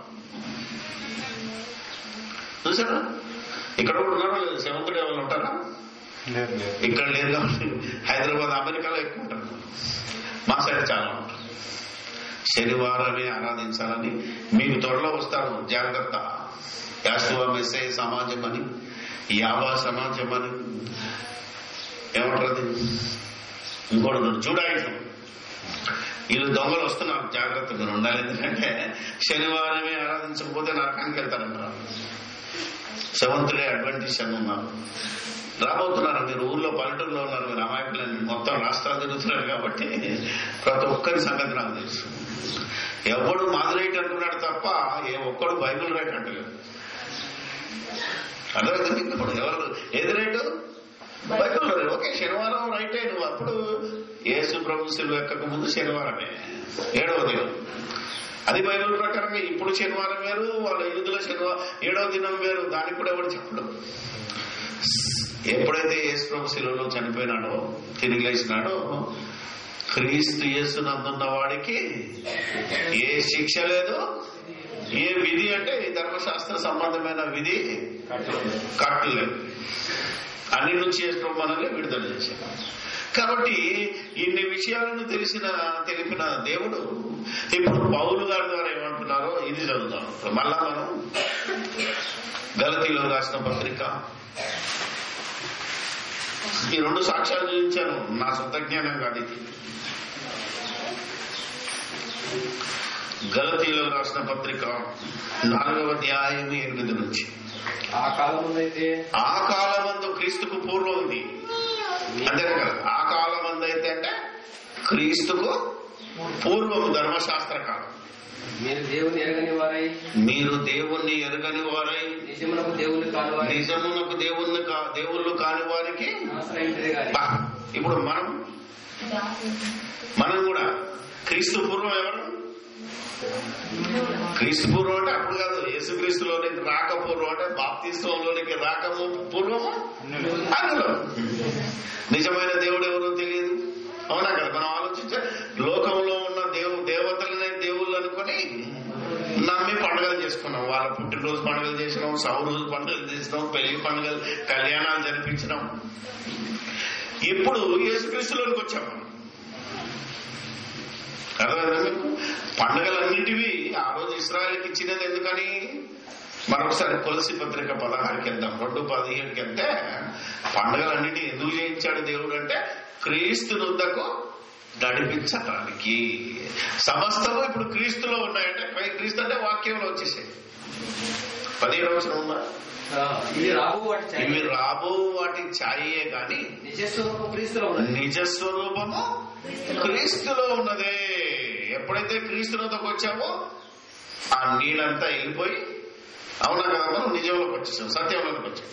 చూసారా ఇక్కడ కూడా ఉన్నారా లేదు సెవెంత్ డే వాళ్ళు ఉంటారా లేదు లేదు ఇక్కడ లేదు కాబట్టి హైదరాబాద్ అమెరికాలో ఎక్కువ ఉంటారు మా సైడ్ చాలా ఉంటారు శనివారమే ఆరాధించాలని మీకు త్వరలో వస్తారు జాగ్రత్త యాస్తువ మెస్సే సమాజం అని యావా సమాజం అని ఏమంటారు అది? ఇంకోటి ఉంది, జూడాయిజం వీళ్ళు దొంగలు వస్తున్నారు జాగ్రత్తగా ఉండాలి ఎందుకంటే శనివారమే ఆరాధించకపోతే నరకానికి వెళ్తారంటారు సెవెంత్ డే అడ్వెంటిస్ట్ అని ఉన్నారు రాబోతున్నారు మీరు ఊర్లో పల్లెటూరులో ఉన్నారు మీరు అమాయకులని మొత్తం రాష్ట్రాలు తిరుగుతున్నారు కాబట్టి ప్రతి ఒక్కరి సంగతి నాకు తెలుసు ఎవడు మాదిరైట్ అంటున్నాడు తప్ప ఏ ఒక్కడు బైబిల్ రైట్ అంటలేదు అర్థమైంది మీకు ఇప్పుడు ఎవరు ఏది రైటు బైబిల్ రైట్ ఓకే శనివారం రైటే నువ్వు అప్పుడు యేసు ప్రభు శిలువ ఎక్కక ముందు శనివారమే ఏడవ దినం అది బైబిల్ ప్రకారంగా ఇప్పుడు శనివారం వేరు వాళ్ళ యూదుల శనివారం ఏడవ దినం వేరు దానికి కూడా ఎవరు చెప్పడం ఎప్పుడైతే యేసు ప్రభు శిలువలో చనిపోయినాడో తిరిగి లేచినాడో క్రీస్తు యేసునందున్న వాడికి ఏ శిక్ష లేదు ఏ విధి అంటే ఈ ధర్మశాస్త్ర సంబంధమైన విధి కట్టలేదు అన్ని నుంచి యేసు ప్రభు మనల్ని విడుదల చేశాడు కాబట్టి ఇన్ని విషయాలను తెలిసిన తెలిపిన దేవుడు ఇప్పుడు పౌలు గారి ద్వారా ఏమంటున్నారో ఇది చదువుతాం ఇప్పుడు మళ్ళా మనం గలతీలో రాసిన పత్రిక ఈ రెండు సాక్ష్యాలు చూపించాను నా సొంత జ్ఞానం కాదు ఇది గలతీలో రాసిన పత్రిక నాలుగవ అధ్యాయం ఎనిమిది నుంచి ఆ కాలమునైతే ఆ కాలమందు క్రీస్తుకు పూర్వం ఉంది అంతే కదా ఆ కాలమందు అయితే అంటే క్రీస్తుకు పూర్వం ధర్మశాస్త్ర కాలం మీరు దేవుని ఎరగని వారై మీరు దేవుణ్ణి ఎరగని వారై నిజమునకు దేవుని కాని వారై నిజమునకు దేవుణ్ణి కా దేవుళ్ళు కాని వారికి ఆశ్రయించదే గాని బా, ఇప్పుడు మనం మనం కూడా క్రీస్తు పూర్వం ఎవరు క్రీస్తు పూర్వం అంటే అప్పుడు కాదు యేసుక్రీస్తులోనికి రాక పూర్వం అంటే బాప్తిస్తంలోనికి రాక ము- పూర్వము అందులో నిజమైన దేవుడు ఎవరో తెలియదు అవునా కదా మనం ఆలోచించే లోకంలో ఉన్న దేవు దేవతలనే దేవుళ్ళు అనుకొని నమ్మి పండుగలు చేసుకున్నాం వాళ్ళ పుట్టినరోజు పండుగలు చేసినాం సౌ రోజు పండుగలు చేసినాం పెళ్లి పండుగలు కళ్యాణాలు జరిపించినాం ఇప్పుడు యేసుక్రీస్తులోనికి వచ్చాం మనం అర్థమైందా మీకు పండుగలన్నింటివి ఆ రోజు ఇస్రాయల్కి ఇచ్చినది ఎందుకని మరొకసారి తులసి పత్రిక పదహారుకి వెళ్దాం రెండు పదిహేడుకి వెళ్తే పండుగలన్నింటినీ ఎందుకు చేయించాడు దేవుడు అంటే క్రీస్తు నుద్దకు నడిపించటానికి సమస్తము ఇప్పుడు క్రీస్తులో ఉన్నాయంటే క్రై- క్రీస్తు అంటే వాక్యంలో వచ్చేసాయి పదిహేడు అవసరం ఉందా ఆ, ఇవి రాబో వాటి చాయి. ఇవి రాబో వాటి ఛాయే గాని నిజస్వరూపం క్రీస్తులో ఉన్నది నిజ స్వరూపము క్రీస్తులో ఉన్నదే ఎప్పుడైతే క్రీస్తులోకి వచ్చామో ఆ నీళ్ళంతా వెళ్ళిపోయి అవునా కదా మనం నిజంలోకి వచ్చేసాం సత్యంలోకి వచ్చాం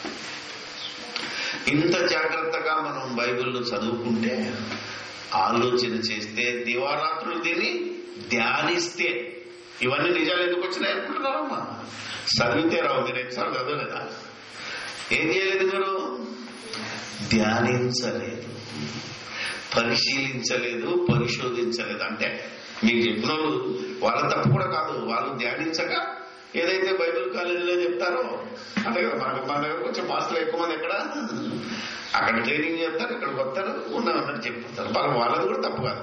ఇంత జాగ్రత్తగా మనం బైబిల్ను చదువుకుంటే ఆలోచన చేస్తే దివారాత్రులు దీన్ని ధ్యానిస్తే ఇవన్నీ నిజాలు ఎందుకు వచ్చినాయి అనుకుంటున్నారమ్మా చదివితే రావు మీరు ఎన్నిసార్లు చదవలేదా ఏం చేయలేదు మీరు ధ్యానించలేదు పరిశీలించలేదు పరిశోధించలేదు అంటే మీకు చెప్పిన వాళ్ళు వాళ్ళ తప్పు కూడా కాదు వాళ్ళు ధ్యానించక ఏదైతే బైబిల్ కాలేజీలో చెప్తారో అంతే కదా మనకు మన దగ్గర కొంచెం మాస్టర్లు ఎక్కువ మంది ఎక్కడ అక్కడ ట్రైనింగ్ చెప్తారు ఇక్కడికి వస్తారు ఉన్నదంతా చెప్తారు వాళ్ళ వాళ్ళది కూడా తప్పు కాదు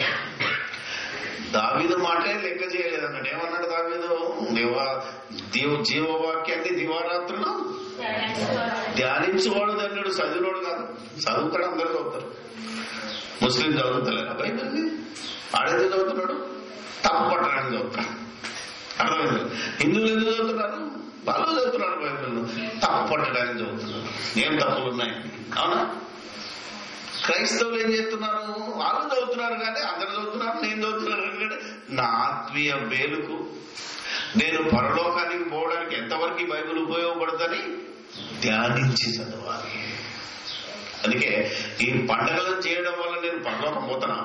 దావీదు మాటే లెక్క చేయలేదు అన్నాడు ఏమన్నాడు దావీదు దేవా దేవ జీవవాక్యాన్ని దివారాత్రులు ధ్యానించువాడు ధన్యుడు చదివినోడు కాదు చదువుతాడు అందరూ చదువుతారు ముస్లిం చదువుతలేరా బైబిల్ని ఆడేది చదువుతున్నాడు తప్పు పట్టడానికి చదువుతాడు అర్థమైంది హిందువులు ఎందుకు చదువుతున్నారు వాళ్ళు చదువుతున్నారు బైబిల్ తప్పు పట్టడానికి చదువుతున్నారు ఏం తప్పులు ఉన్నాయి అవునా క్రైస్తవులు ఏం చేస్తున్నారు వాళ్ళు చదువుతున్నారు కానీ అందరు చదువుతున్నారు నేను చదువుతున్నాను ఎందుకంటే నా ఆత్మీయ మేలుకు నేను పరలోకానికి పోవడానికి ఎంతవరకు ఈ బైబిల్ ఉపయోగపడుతుంది ధ్యానించి చదవాలి అందుకే ఈ పండగలను చేయడం వల్ల నేను పరలోకం పోతున్నా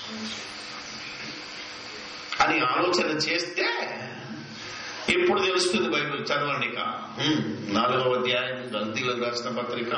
అని ఆలోచన చేస్తే ఇప్పుడు తెలుస్తుంది బైబిల్ చదవండి ఇక హ్మ్. నాలుగవ అధ్యాయం గల్తీలో రాసిన పత్రిక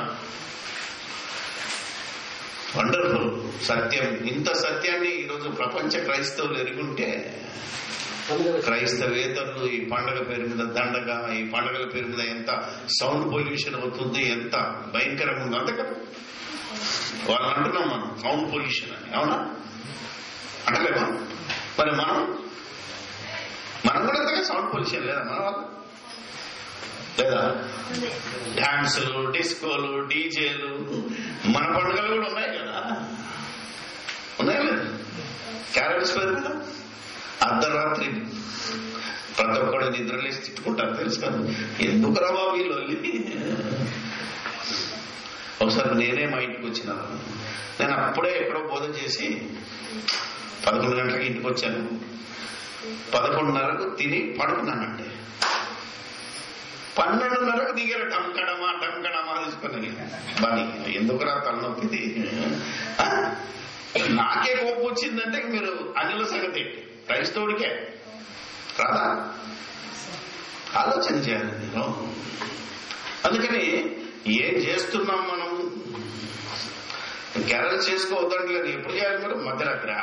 వండర్ఫుల్ సత్యం ఇంత సత్యాన్ని ఈరోజు ప్రపంచ క్రైస్తవులు ఎరుగుంటే తొమ్మిదవ క్రైస్తవేతరులు ఈ పండగ పేరు మీద దండగా ఈ పండగల పేరు మీద ఎంత సౌండ్ పొల్యూషన్ అవుతుంది ఎంత భయంకరంగా ఉందో అంతే కదా వాళ్ళు అంటున్నాం మనం సౌండ్ పొల్యూషన్ అని అవునా అంటలేమా మరి మనం మనం కూడా అంతగా సౌండ్ పొల్యూషన్ లేదా మన వాళ్ళు లేదా డాన్సులు డిస్కోలు డీజేలు మన పండుగలు కూడా ఉన్నాయి కదా ఉన్నాయా లేదు క్యారెట్స్ పేరు కదా అర్ధరాత్రి ప్రతి ఒక్కడు నిద్రలేసి తిట్టుకుంటారు తెలుసు కదా ఎందుకు రావా వీళ్ళు ఒకసారి నేనే మా ఇంటికి వచ్చిన నేను అప్పుడే ఎక్కడో బోధ చేసి పదకొండు గంటలకి ఇంటికి వచ్చాను పదకొండున్నరకు తిని పడుకున్నానండి పన్నెండున్నరకు దిగారు టంకడమా టంకడమా తీసుకొని బాని ఎందుకురా తలనొప్పిది ఆ? నాకే కోపం వచ్చిందంటే మీరు అనిల సంగతి క్రైస్తవుడికే రాదా ఆలోచన చేయాలి నేను అందుకని ఏం చేస్తున్నాం మనం క్యారల్ చేసుకోవద్దంటే లేదు ఎప్పుడు చేయాలి మీరు మధ్యరాత్రి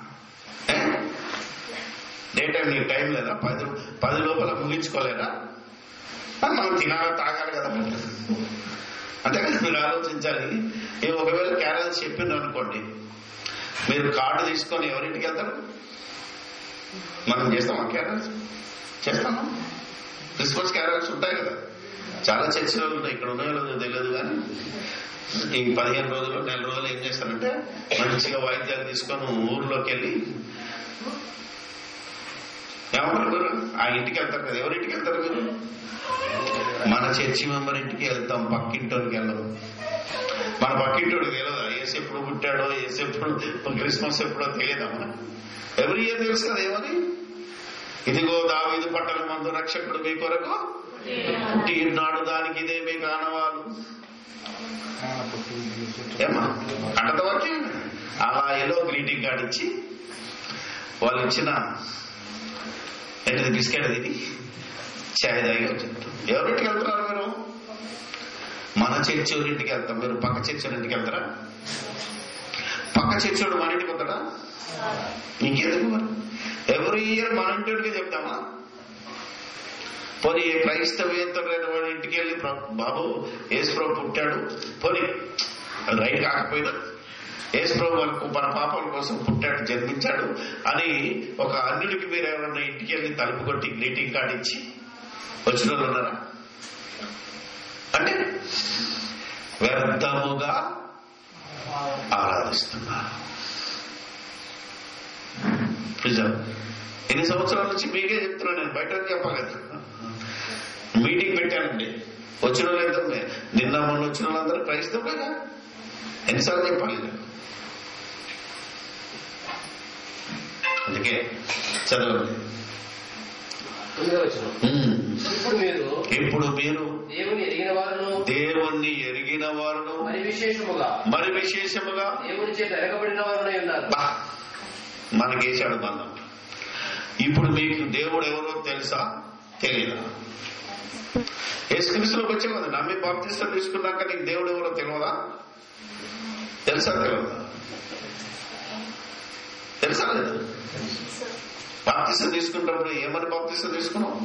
డే టైం నీకు టైం లేదా పది పది లోపల ముగించుకోలేరా ఆ, మనం తినాలి తాగాలి కదా అంతే కదా మీరు ఆలోచించాలి ఏ ఒకవేళ క్యారల్ చెప్పింది అనుకోండి మీరు కార్డు తీసుకొని ఎవరింటికి వెళ్తారు మనం చేస్తామా క్యారల్స్ చేస్తామా క్రిస్మస్ క్యారల్స్ ఉంటాయి కదా చాలా చర్చిలో ఉంటాయి ఇక్కడ ఉన్నాయో లేదో తెలియదు కానీ ఈ పదిహేను రోజులు నెల రోజులు ఏం చేస్తారంటే మంచిగా వాయిద్యాలు తీసుకొని ఊర్లోకి వెళ్ళి ఏమంటారు మీరు ఆ ఇంటికి వెళ్తారు కదా ఎవరింటికి వెళ్తారు మీరు మన చర్చి మెంబర్ ఇంటికి వెళ్తాం పక్కింటోనికి వెళ్ళదు మన పక్కింటోడికి తెలియదా ఏసు ఎప్పుడు పుట్టాడో ఏసు ఎప్పుడు క్రిస్మస్ ఎప్పుడో తెలియదమ్మా ఎవరి ఇయర్ తెలుసు కదా ఏమని ఇదిగో దావీదు పట్టణ మందు రక్షకుడు మీ కొరకు పుట్టి నాడు దానికి ఇదే మీ కానవాలు ఏమా అంతవరకు అలా ఏదో గ్రీటింగ్ కార్డ్ ఇచ్చి వాళ్ళు ఇచ్చిన ఏంటిది బిస్కెట్ ఇది చాయ్ తాగి వచ్చేస్తాం ఎవరింటికి వెళ్తున్నారు మీరు మన చర్చి ఇంటికి వెళ్తాం మీరు పక్క చర్చి ఇంటికి వెళ్తారా పక్క చర్చోడు మన ఇంటికి వస్తాడా ఇంకెందుకు మరి ఎవరి ఇయర్ మన ఇంటికి చెప్తామా పోనీ ఏ క్రైస్తవేతరులైన వాడి ఇంటికి వెళ్ళి ప్ర- బాబు యేసుప్రభు పుట్టాడు పోనీ అది రైట్ కాకపోయినా యేసుప్రభు మనకు మన పాపల కోసం పుట్టాడు జన్మించాడు అని ఒక అన్యుడికి మీరు ఎవరన్నా ఇంటికి వెళ్ళి తలుపు కొట్టి గ్రీటింగ్ కార్డ్ ఇచ్చి వచ్చిన వాళ్ళు ఉన్నారా అంటే వ్యర్థముగా ఆరాధిస్తున్నారు నిజం ఎన్ని సంవత్సరాల నుంచి మీకే చెప్తున్నాను నేను బయట చెప్పలేదు మీటింగ్ పెట్టానండి వచ్చిన వాళ్ళు ఎంత నిన్న మొన్న వచ్చిన వాళ్ళందరూ క్రైస్తవులేగా ఎన్నిసార్లు చెప్పాలి నేను? అందుకే చదవండి తొమ్మిదో వచనం. ఉమ్. ఇప్పుడు మీరు ఇప్పుడు మీరు దేవుని ఎరిగిన వారును దేవుణ్ణి ఎరిగిన వారును మరి విశేషముగా మరి విశేషముగా దేవుని చేత ఎరగబడిన వారునై ఉన్నారు బా మనకేశాడు బంధం ఇప్పుడు మీకు దేవుడు ఎవరో తెలుసా తెలియదా యేసుక్రీస్తులోకి వచ్చే కదా నమ్మి బాప్తిస్తం తీసుకున్నాక నీకు దేవుడు ఎవరో తెలియదా తెలుసా తెలియదా తెలుసా లేదా బాప్తిస్తం తీసుకున్నప్పుడు ఏమని బాప్తిస్తం తీసుకున్నావు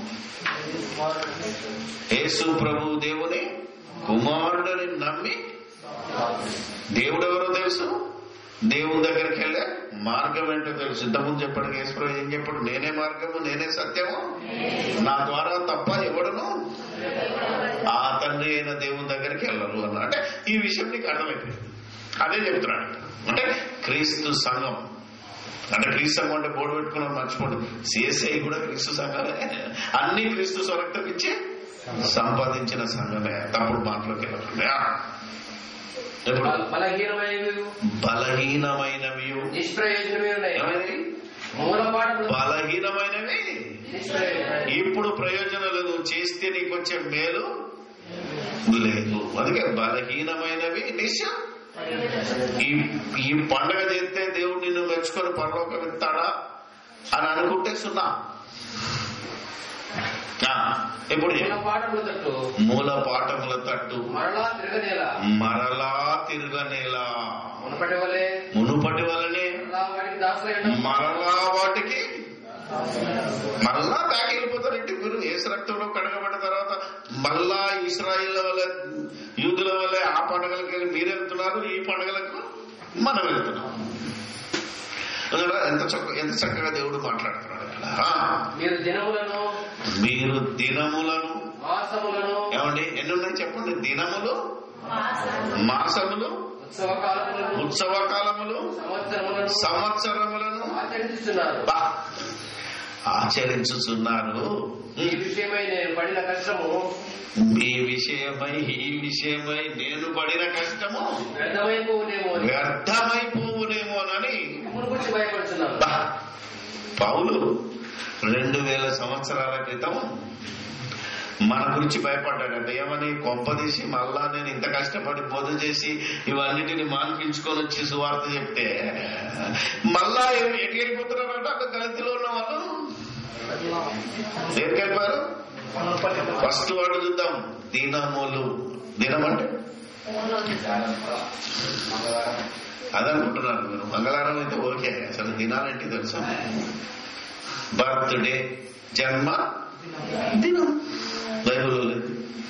యేసు ప్రభు దేవుని కుమారుడని నమ్మి దేవుడు ఎవరో తెలుసు దేవుని దగ్గరికి వెళ్ళే మార్గం ఏంటో తెలుసు ఇంతకుముందు చెప్పాడు యేసుప్రభు ఏం చెప్పాడు నేనే మార్గము నేనే సత్యము నా ద్వారా తప్ప ఎవడను ఆ తండ్రి అయిన దేవుని దగ్గరికి వెళ్ళరు అన్న అంటే ఈ విషయం నీకు అర్థమైపోయింది అదే చెప్తున్నాడు అంటే క్రీస్తు సంఘం అంటే క్రీస్తు సంఘం అంటే బోర్డు పెట్టుకున్నాం మర్చిపోండి సిఎస్ఐ కూడా క్రీస్తు సంఘమే అన్ని క్రీస్తు స్వరక్తం ఇచ్చి సంపాదించిన సంఘమే తప్పుడు మాటలోకి వెళ్ళకుండా ఇప్పుడు బలహీనమైనవి బలహీనమైనవి నిష్ప్రయోజనమే ఉన్నాయి ఏమైనవి? మూలపాఠములు బలహీనమైనవి నిష్ప్రయోజనమైనవి. ఇప్పుడు ప్రయోజనం లేదు నువ్వు చేస్తే నీకు వచ్చే మేలు లేదు అందుకే బలహీనమైనవి నిశ్చయం ఈ ఈ పండగ చేస్తే దేవుడు నిన్ను మెచ్చుకొని పరలోకం ఇస్తాడా అని అనుకుంటే సున్నా ఆ, ఇప్పుడు చెప్పు. మూలపాఠముల తట్టు మూల పాఠముల తట్టు మరలా తిరగనేలా మరలా తిరగనేలా మునపటి వలె మునుపటి వలనే మరలా వాటికి దాసులై ఉండడం. మరలా వాటికి మళ్ళా బ్యాక్ వెళ్ళిపోతారు ఇంటికి మీరు ఏసు రక్తంలో కడగబడిన తర్వాత మళ్ళా ఇస్రాయిల్ వల్ల యూదుల వల్ల ఆ పండుగలకి వెళ్ళి మీరు వెళ్తున్నారు ఈ పండుగలకు మనం వెళ్తున్నాం అందువల్ల ఎంత చక్క ఎంత చక్కగా దేవుడు మాట్లాడుతున్నాడు ఇక్కడ ఆ, మీరు దినములను మీరు దినములను మాసములను ఏమండి ఎన్ని ఉన్నాయి చెప్పండి దినములు మాసములు ఉత్సవ కాలములను ఉత్సవ కాలములు సంవత్సరములను సంవత్సరములను ఆచరించుతున్నారు బా ఆచరించుచున్నారు ఈ విషయమై నేను పడిన కష్టము మీ విషయమై ఈ విషయమై నేను పడిన కష్టము వ్యర్థమైపోవునేమో అని వ్యర్థమైపోవునేమోనని మిమ్మల్ని గురించి భయపడుతున్నాను బా పౌలు రెండు వేల సంవత్సరాల క్రితం మన గురించి భయపడ్డాడంట ఏమని కొంపదీసి మళ్ళా నేను ఇంత కష్టపడి బోధ చేసి ఇవన్నిటిని మాన్పించుకొని వచ్చి సువార్త చెప్తే మళ్ళా ఎటు వెళ్ళిపోతున్నారంట అక్కడ గలతిలో ఉన్న వాళ్ళు దేనికి వెళ్ళిపోయారు ఫస్ట్ వాడు చూద్దాం దినములు దినం అంటే అదనుకుంటున్నారు మీరు మంగళవారం అయితే ఓకే అసలు దినాలంటే తెలుసా బర్త్డే జన్మ దినం బైబిల్లో లేదు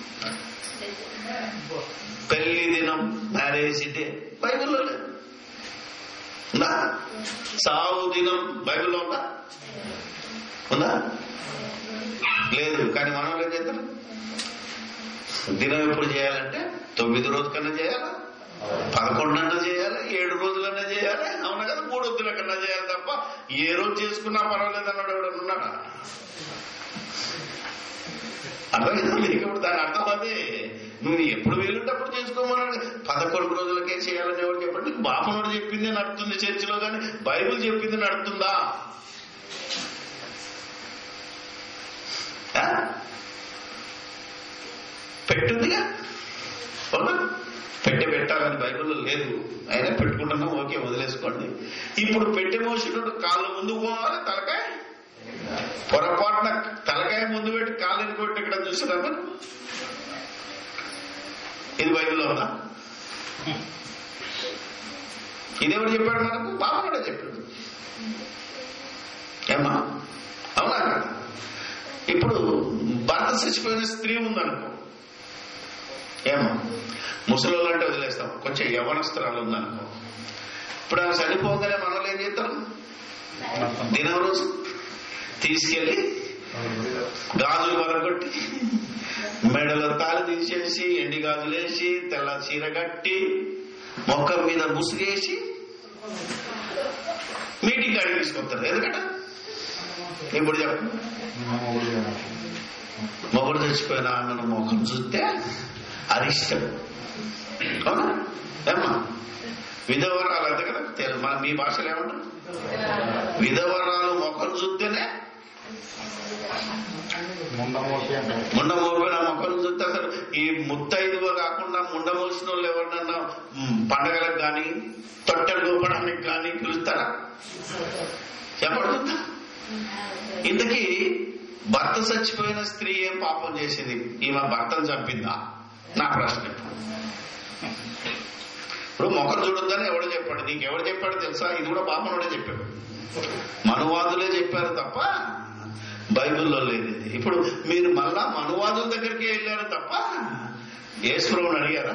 పెళ్లి దినం మ్యారేజ్ డే బైబిల్లో లేదు ఉందా సావు దినం బైబిల్లో ఉందా ఉందా లేదు కానీ మనం ఏం చేస్తారు దినం ఎప్పుడు చేయాలంటే తొమ్మిది రోజు కన్నా చేయాలా పదకొండన్నా చేయాలి ఏడు రోజులన్నా చేయాలి అవునా కదా మూడు వద్దుల కన్నా చేయాలి తప్ప ఏ రోజు చేసుకున్నా పర్వాలేదు అన్నాడు ఎవడన్నా ఉన్నాడా అర్థమైందా మీకు ఇప్పుడు దాని అర్థం అదే నువ్వు ఎప్పుడు వీలుంటే అప్పుడు చేసుకోమన్నాడు పదకొండు రోజులకే చేయాలని ఎవరు చెప్పండి నీకు బాపనుడు చెప్పింది నడుతుంది చర్చిలో కానీ బైబిల్ చెప్పింది నడుతుందా ఆ? పెట్టుందిగా అవునా పెట్టె పెట్టాలని బైబిల్లో లేదు అయినా పెట్టుకుంటున్నాం ఓకే వదిలేసుకోండి ఇప్పుడు పెట్టె మోసినోడు కాళ్ళు ముందు పోవాలి తలకాయ పొరపాటున తలకాయ ముందు పెట్టి కాళ్ళు ఎనుకోటి ఇక్కడ చూసినా ఇది బైబిల్లో ఉందా ఇదేవాడు చెప్పాడు మనకు బాబా కూడా చెప్పాడు ఏమ్మా అవునా కదా ఇప్పుడు భర్త చచ్చిపోయిన స్త్రీ ఉందనుకో ఏమో ముసలోళ్ళు అంటే వదిలేస్తాం కొంచెం యవనస్త్రాలు ఉందనుకో ఇప్పుడు ఆమె చనిపోగానే మనల్ని ఏం చేస్తారు దినం రోజు తీసుకెళ్లి గాజులు వరగొట్టి మెడలో తాళి తీసేసి ఎండి గాజులు వేసి తెల్ల చీర కట్టి మొక్క మీద ముసుగేసి మీటింగ్ కాడికి తీసుకొస్తారు ఎందుకంటే ఇప్పుడు చెప్పు మొగుడు చచ్చిపోయిన ఆమెను ముఖం చూస్తే అరిష్టం అవునా ఏమ్మా విధవరాలు అంతే కదా తెలు- మన మీ భాషలో ఏమంటారు విధవరాలు ముఖం చూస్తేనే ముండ మోపిన మొక్కలు చూస్తే అసలు ఈ ముత్తైదుగా కాకుండా ముండ మోసిన వాళ్ళు ఎవరినన్నా మ్, పండగలకు కానీ తొట్టెలు గోపడానికి కానీ పిలుస్తారా చెప్పడు ఇంతకీ భర్త చచ్చిపోయిన స్త్రీ ఏం పాపం చేసింది ఈమె భర్తను చంపిందా నా ప్రశ్న ఇప్పుడు. ఇప్పుడు మొక్కలు చూడొద్దని ఎవడు చెప్పాడు నీకు ఎవడు చెప్పాడు తెలుసా ఇది కూడా పాపనుడే చెప్పాడు మనువాదులే చెప్పారు తప్ప బైబిల్లో లేదు ఇది ఇప్పుడు మీరు మళ్ళా మనువాదుల దగ్గరికి వెళ్ళారు తప్ప యేసుప్రభుని అడిగారా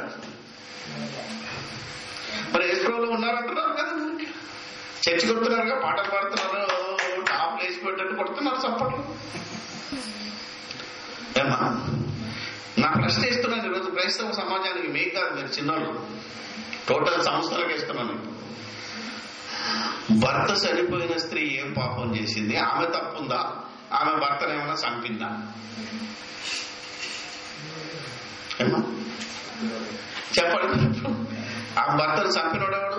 మరి యేసుప్రభులు ఉన్నారంటున్నారు కదా చర్చి కొడుతున్నారుగా పాటలు పాడుతున్నారు టాప్లు వేసి పెట్టట్టు కొడుతున్నారు చప్పట్లు ఏమా నా ప్రశ్న ఇస్తున్నాను ఈరోజు క్రైస్తవ సమాజానికి మీకు కాదు మీరు చిన్నోళ్ళు టోటల్ సంస్థలకు ఇస్తున్నాను ఇప్పుడు. భర్త చనిపోయిన స్త్రీ ఏం పాపం చేసింది ఆమె తప్పుందా ఆమె భర్తను ఏమైనా చంపిందా ఏమా చెప్పండి ఆ భర్తను చంపినోడెవడు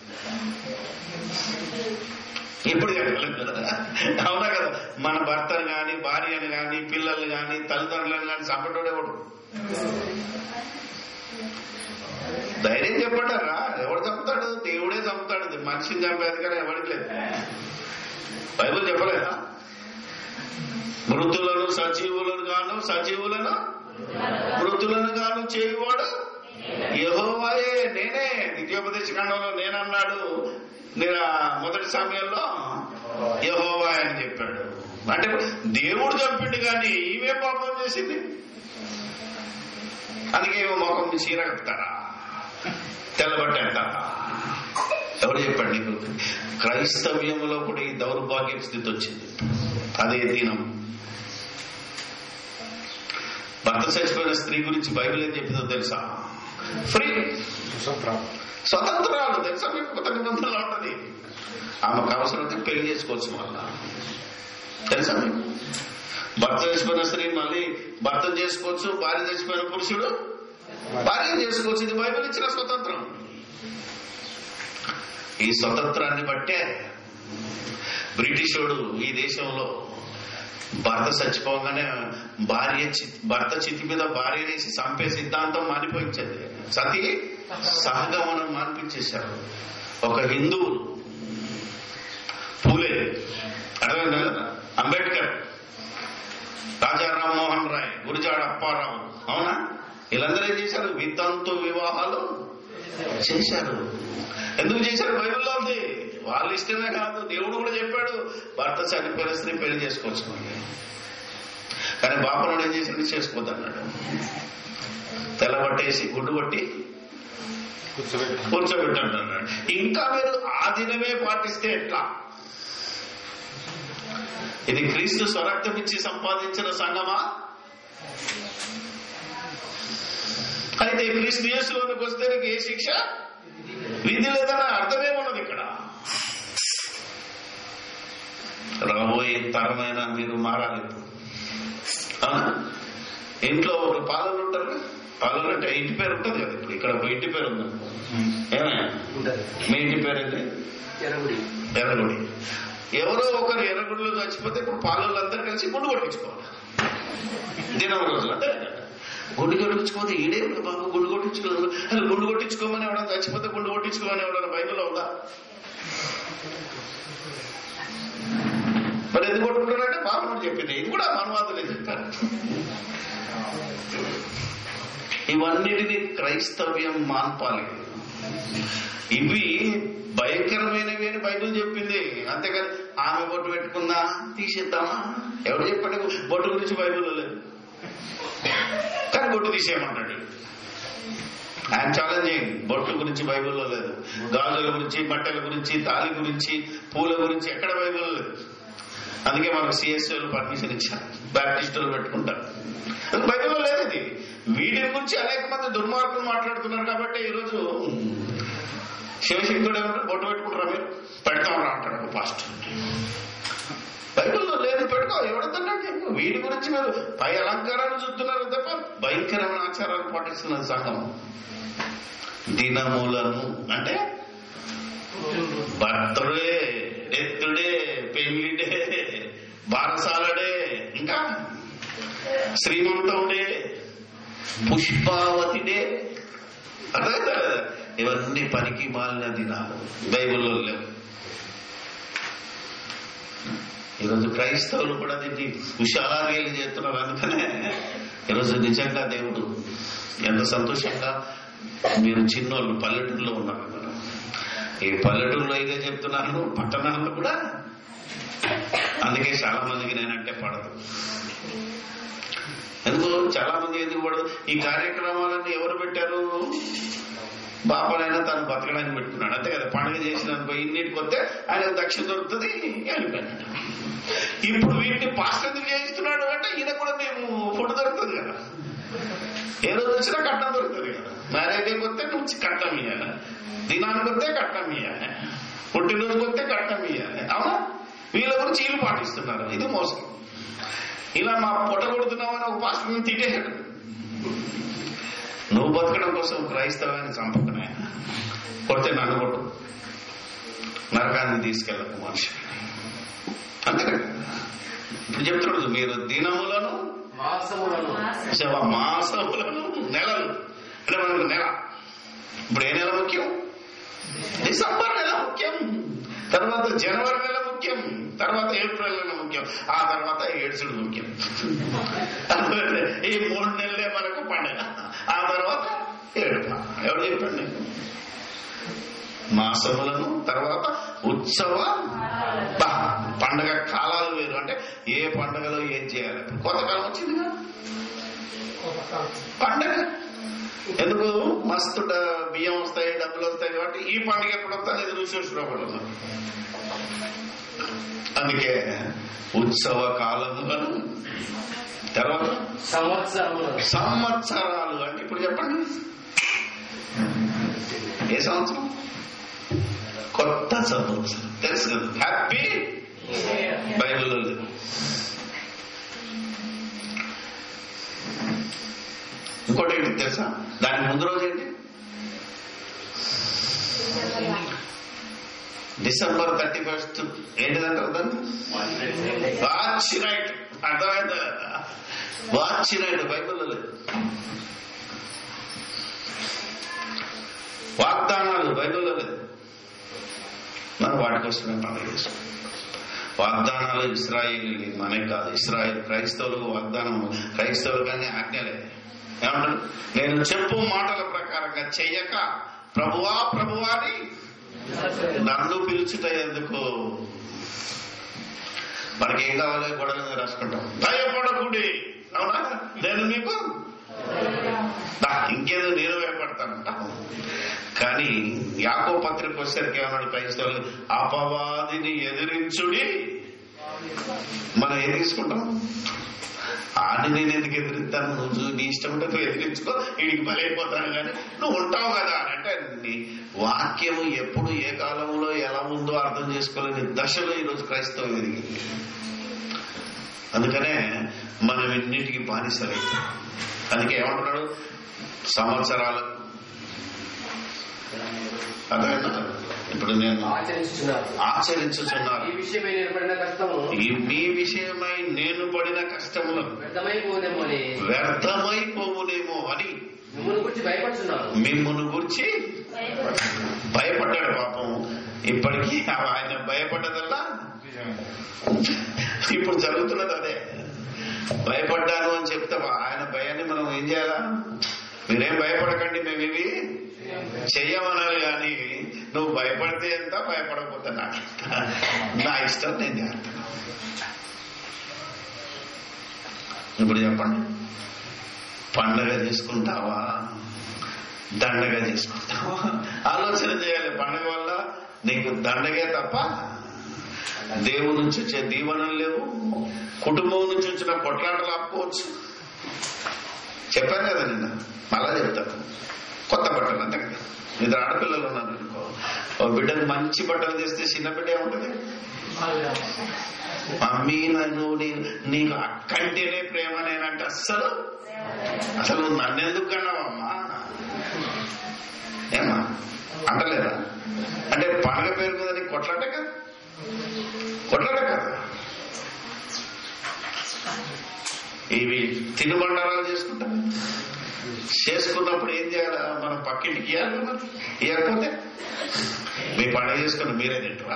ఇప్పుడు చెప్పలేదు కదా అవునా కదా మన భర్తను గాని భార్యను గాని పిల్లల్ని గాని తల్లిదండ్రులను గాని చంపటోడెవడు ధైర్యం చెప్పంటారా ఎవడు చంపుతాడు దేవుడే చంపుతాడు ఇది మనిషిని చంపేది కానీ ఎవరికి లేదు బైబుల్ చెప్పలేదా మృతులను సజీవులను గాను సజీవులను మృతులను గాను చేయువాడు యెహోవాయే నేనే ద్వితీయోపదేశ ఖండంలో నేనన్నాడు నేను ఆ మొదటి సమయంలో యహోవా అని చెప్పాడు అంటే దేవుడు చంపిండు కానీ ఈమె పాపం చేసింది అందుకే ఏమో మొఖం మీద చీర కడతారా తెల్లబట్టేస్తారా ఎవరు చెప్పాడు నీకు క్రైస్తవ్యంలో కూడా ఈ దౌర్భాగ్య స్థితి వచ్చింది అదే దినం భర్త చచ్చిపోయిన స్త్రీ గురించి బైబిల్ ఏం చెప్పిందో తెలుసా ఫ్రీ స్వతంత్రాలు తెలుసా మీకు కొత్త నిబంధనలు ఉంటది ఆమెకు అవసరం అయితే పెళ్లి చేసుకోవచ్చు మళ్ళా తెలుసా మీకు భర్త చచ్చిపోయిన స్త్రీ మళ్ళీ భర్త చేసుకోవచ్చు భార్య చచ్చిపోయిన పురుషుడు భార్య చేసుకోవచ్చు ఇది బైబిల్ ఇచ్చిన స్వతంత్రం ఈ స్వతంత్రాన్ని బట్టే బ్రిటిషోడు ఈ దేశంలో భర్త చచ్చిపోగానే భార్య చి- భర్త చితి మీద భార్య వేసి చంపే సిద్ధాంతం మానిపోయించింది సతి సహగమనం మానిపించేశారు ఒక హిందువు పూలే అర్థమైందా కదా అంబేద్కర్ రాజా రామ్మోహన్ రాయ్ గురిజాడ అప్పారావు అవునా వీళ్ళందరూ ఏం చేశారు వితంతు వివాహాలు చేశారు ఎందుకు చేశారు బైబిల్లో ఉంది వాళ్ళ ఇష్టమే కాదు దేవుడు కూడా చెప్పాడు భర్త చనిపోయిన స్త్రీ పెళ్లి చేసుకోవచ్చు కానీ బాపనుడు ఏం చేసింది చేసుకోవద్దన్నాడు తెల్లబట్టేసి గుడ్డు కొట్టి కూర్చోబెట్టండి అన్నాడు ఇంకా మీరు ఆ దినమే పాటిస్తే ఎట్లా ఇది క్రీస్తు స్వరక్తం ఇచ్చి సంపాదించిన సంగమా అయితే క్రీస్తు యేసులోనికి వస్తే నీకు ఏ శిక్ష విధి లేదన్న అర్థమే ఉన్నది ఇక్కడ రాబోయే తరమైన మీరు మారాలి ఇప్పుడు. అవునా ఇంట్లో ఒక పాలలు ఉంటారు పాలలు అంటే ఇంటి పేరు ఉంటుంది కదా ఇప్పుడు ఇక్కడ ఒక ఇంటి పేరు ఉంది ఏమే మీ ఇంటి పేరు ఏంటి ఎరగుడి ఎర్రగుడి ఎవరో ఒకరు ఎర్రగుడిలో చచ్చిపోతే ఇప్పుడు పాలలందరూ కలిసి గుండు కొట్టించుకోవాలి దినం రోజు అంటే గుండు కొట్టించుకోతే ఈడే బాబు గుండు కొట్టించుకోదు అసలు గుండు కొట్టించుకోమని ఎవడన్నా చచ్చిపోతే గుండు కొట్టించుకోమని ఎవడన్నా బైబిల్లో ఉందా మరి ఎందుకు కొట్టుకుంటారంటే బాబు చెప్పింది ఇది కూడా మనువాదులే చెప్తారు ఇవన్నిటిని క్రైస్తవ్యం మాన్పాలి ఇవి భయంకరమైనవి అని బైబిల్ చెప్పింది అంతేకాని ఆమె బొట్టు పెట్టుకుందా తీసేద్దామా ఎవరు చెప్పండి బొట్టు గురించి బైబిల్లో లేదు కానీ బొట్టు తీసేయమంటాడు ఆయన ఛాలెంజింగ్ బొట్టు గురించి బైబిల్లో లేదు గాజుల గురించి బట్టల గురించి తాళి గురించి పూల గురించి ఎక్కడ బైబిల్లో లేదు అందుకే మనకు సిఎస్ఓలు పర్మిషన్ ఇచ్చారు బ్యాప్టిస్టులు పెట్టుకుంటారు అది బైబిల్లో లేదు ఇది వీటి గురించి అనేక మంది దుర్మార్గులు మాట్లాడుతున్నారు కాబట్టి ఈరోజు శివశంకరుడు ఏమంటారు బొట్టు పెట్టుకుంటారా మీరు పెడతాం రా అంటాడు ఒక పాస్ట్ బైబిల్లో లేదు పెట్టుకో ఎవడతన్నాడు చెప్పు వీటి గురించి మీరు పై అలంకారాలు చూస్తున్నారు తప్ప భయంకరమైన ఆచారాలు పాటిస్తున్నది సంఘం దినములను అంటే బర్త్డే ఎత్తుడే పెళ్లిడే బారసాలడే ఇంకా శ్రీమంతముడే పుష్పావతిడే అర్థమైందా లేదా? ఇవన్నీ పనికి మాలిన దినాలు బైబిల్లో లేవు ఈరోజు క్రైస్తవులు కూడా దీన్ని హుషారీలు చేస్తున్నారు అందుకనే ఈరోజు నిజంగా దేవుడు ఎంత సంతోషంగా మీరు చిన్నోళ్ళు పల్లెటూరులో ఉన్నారు కదా. ఈ పల్లెటూరులో ఇదే చెప్తున్నాను పట్టణాల్లో కూడా అందుకే చాలా మందికి నేనంటే పడదు ఎందుకు చాలా మంది ఎందుకు పడదు ఈ కార్యక్రమాలన్నీ ఎవరు పెట్టారు బాపనైనా తను బతకడానికి పెట్టుకున్నాడు అంతే కదా పండుగ చేసినందుకు ఇన్నిటికి వస్తే ఆయన దక్షిణ దొరుకుతుంది వెళ్ళిపోయాడు ఇప్పుడు వీటిని పాస్ట్ ఎందుకు చేయిస్తున్నాడు అంటే ఈయన కూడా మేము ఫుడ్ దొరుకుతుంది కదా ఏ రోజు వచ్చినా కట్నం దొరుకుతుంది కదా మ్యారేజ్ డేకి వస్తే నుంచి కట్నం ఇవ్వాలి దినానికి వస్తే కట్నం ఇవ్వాలి పుట్టినరోజుకి వస్తే కట్నం ఇవ్వాలి అవునా వీళ్ళ గురించి వీళ్ళు పాటిస్తున్నారు ఇది మోసం ఇలా మా పొట్ట కొడుతున్నామని ఒక పాస్టర్ తిట్టేశాడు నువ్వు బతకడం కోసం క్రైస్తవాన్ని చంపుకునే కొడితే నన్ను కొట్టు నరకాన్ని తీసుకెళ్ళకు మనిషి అంతే కదా ఇప్పుడు చెప్తున్నాడు మీరు దినములను మాసములను శవ మాసములను నెలలు అంటే మనకు నెల ఇప్పుడు ఏ నెల ముఖ్యం డిసెంబర్ నెల ముఖ్యం తర్వాత జనవరి నెల ముఖ్యం తర్వాత ఏప్రిల్ నెల ముఖ్యం ఆ తర్వాత ఏడ్చుడు ముఖ్యం అందుకని ఈ మూడు నెలలే మనకు పండుగ ఆ తర్వాత ఏడుప ఎవరు చెప్పండి నీకు? మాసములను తర్వాత ఉత్సవ బా, పండగ కాలాలు వేరు అంటే ఏ పండగలో ఏం చేయాలి ఇప్పుడు కొత్త కాలం వచ్చింది కదా పండగ ఎందుకు మస్తు డ- బియ్యం వస్తాయి డబ్బులు వస్తాయి కాబట్టి ఈ పండుగ ఎప్పుడు వస్తా ఎదురు చూసుకోకూడదు అందుకే ఉత్సవ కాలములను తర్వాత సంవత్సరములను సంవత్సరాలు అంటే ఇప్పుడు చెప్పండి ఏ సంవత్సరం కొత్త సంవత్సరం తెలుసు కదా హ్యాపీ బైబిల్లో లేదు ఇంకోటి ఏంటి తెలుసా దాని ముందు రోజు ఏంటి డిసెంబర్ థర్టీ ఫస్ట్ ఏంటిదంటారు దాన్ని వాచ్ నైట్ అర్థమైందా వాచ్ నైట్ బైబిల్లో లేదు వాగ్దానాలు బైబిల్లో లేదు మనం వాటి కోసమే పండుగ చేసుకుంటాం వాగ్దానాలు ఇస్రాయిల్ మనకి కాదు ఇస్రాయిల్ క్రైస్తవులకు వాగ్దానం క్రైస్తవులు కానీ ఆజ్ఞలే ఏమంటారు నేను చెప్పు మాటల ప్రకారంగా చెయ్యక ప్రభువా ప్రభువా అని నన్ను పిలుచుట ఎందుకు మనకి ఏం కావాలి గొడవల మీద రాసుకుంటాం భయపడకుడి అవునా నేను మీకు దా, ఇంకేదో నేను భయపడతానంట కానీ యాకో పత్రిక వచ్చేసరికి ఏమన్నాడు క్రైస్తవులు అపవాదిని ఎదిరించుడి మనం ఏం తీసుకుంటాం ఆడిని నేను ఎందుకు ఎదిరిస్తాను నువ్వు చూ- నీ ఇష్టం ఉంటే నువ్వు ఎదిరించుకో వీడికి బలైపోతాను కానీ నువ్వు ఉంటావు కదా అని అంటే నీ వాక్యము ఎప్పుడు ఏ కాలంలో ఎలా ఉందో అర్థం చేసుకోలేని దశలో ఈరోజు క్రైస్తవం ఎదిగింది అందుకనే మనం ఎన్నిటికీ బానిసలైతాం అందుకే ఏమంటున్నాడు సంవత్సరాలు అర్థమైందా ఇప్పుడు నేను ఆచరిస్తున్నారు ఆచరించుచున్నాను ఈ విషయమై ఏర్పడిన కష్టము ఈ మీ విషయమై నేను పడిన కష్టములను వ్యర్థమైపోదేమో అని వ్యర్థమైపోవునేమో అని మిమ్మల్ని గురించి భయపడుతున్నాను మిమ్మును గురించి భయపడ్డాడు పాపం ఇప్పటికీ ఆయన భయపడ్డదల్లా ఇప్పుడు జరుగుతున్నది అదే భయపడ్డాను అని చెప్తే ఆయన భయాన్ని మనం ఏం చేయాలా మీరేం భయపడకండి మేము ఇవి చెయ్యమనాలి కానీ నువ్వు భయపడితే ఎంత భయపడకపోతే నాకు ఎంత. నా ఇష్టం నేను చేస్తాను ఇప్పుడు చెప్పండి పండగ చేసుకుంటావా దండగ చేసుకుంటావా ఆలోచన చేయాలి పండగ వల్ల నీకు దండగే తప్ప దేవుడి నుంచి వచ్చే దీవెనలు లేవు కుటుంబం నుంచి వచ్చిన కొట్లాటలు ఆపుకోవచ్చు చెప్పాను కదా నిన్న మళ్ళా చెప్తాను కొత్త బట్టలు అంతే కదా ఇద్దరు ఆడపిల్లలు ఉన్నారు అనుకో ఓ బిడ్డకు మంచి బట్టలు తెస్తే చిన్న బిడ్డ ఏముంటది మమ్మీ నన్ను నీ- నీకు అక్కంటేనే ప్రేమ నేనంటే అస్సలు అసలు నన్నెందుకు కన్నావమ్మా ఏమా అంటలేదా అంటే పండగ పేరు మీద నీకు కొట్లాటే కదా కొట్లాటే కదా ఇవి తినుబండారాలు చేసుకుంటాం చేసుకున్నప్పుడు ఏం చేయాలి మనం పక్కింటికి ఇవ్వాలి కదా ఇవ్వకపోతే మీ పండగ చేసుకుని మీరే తింటారా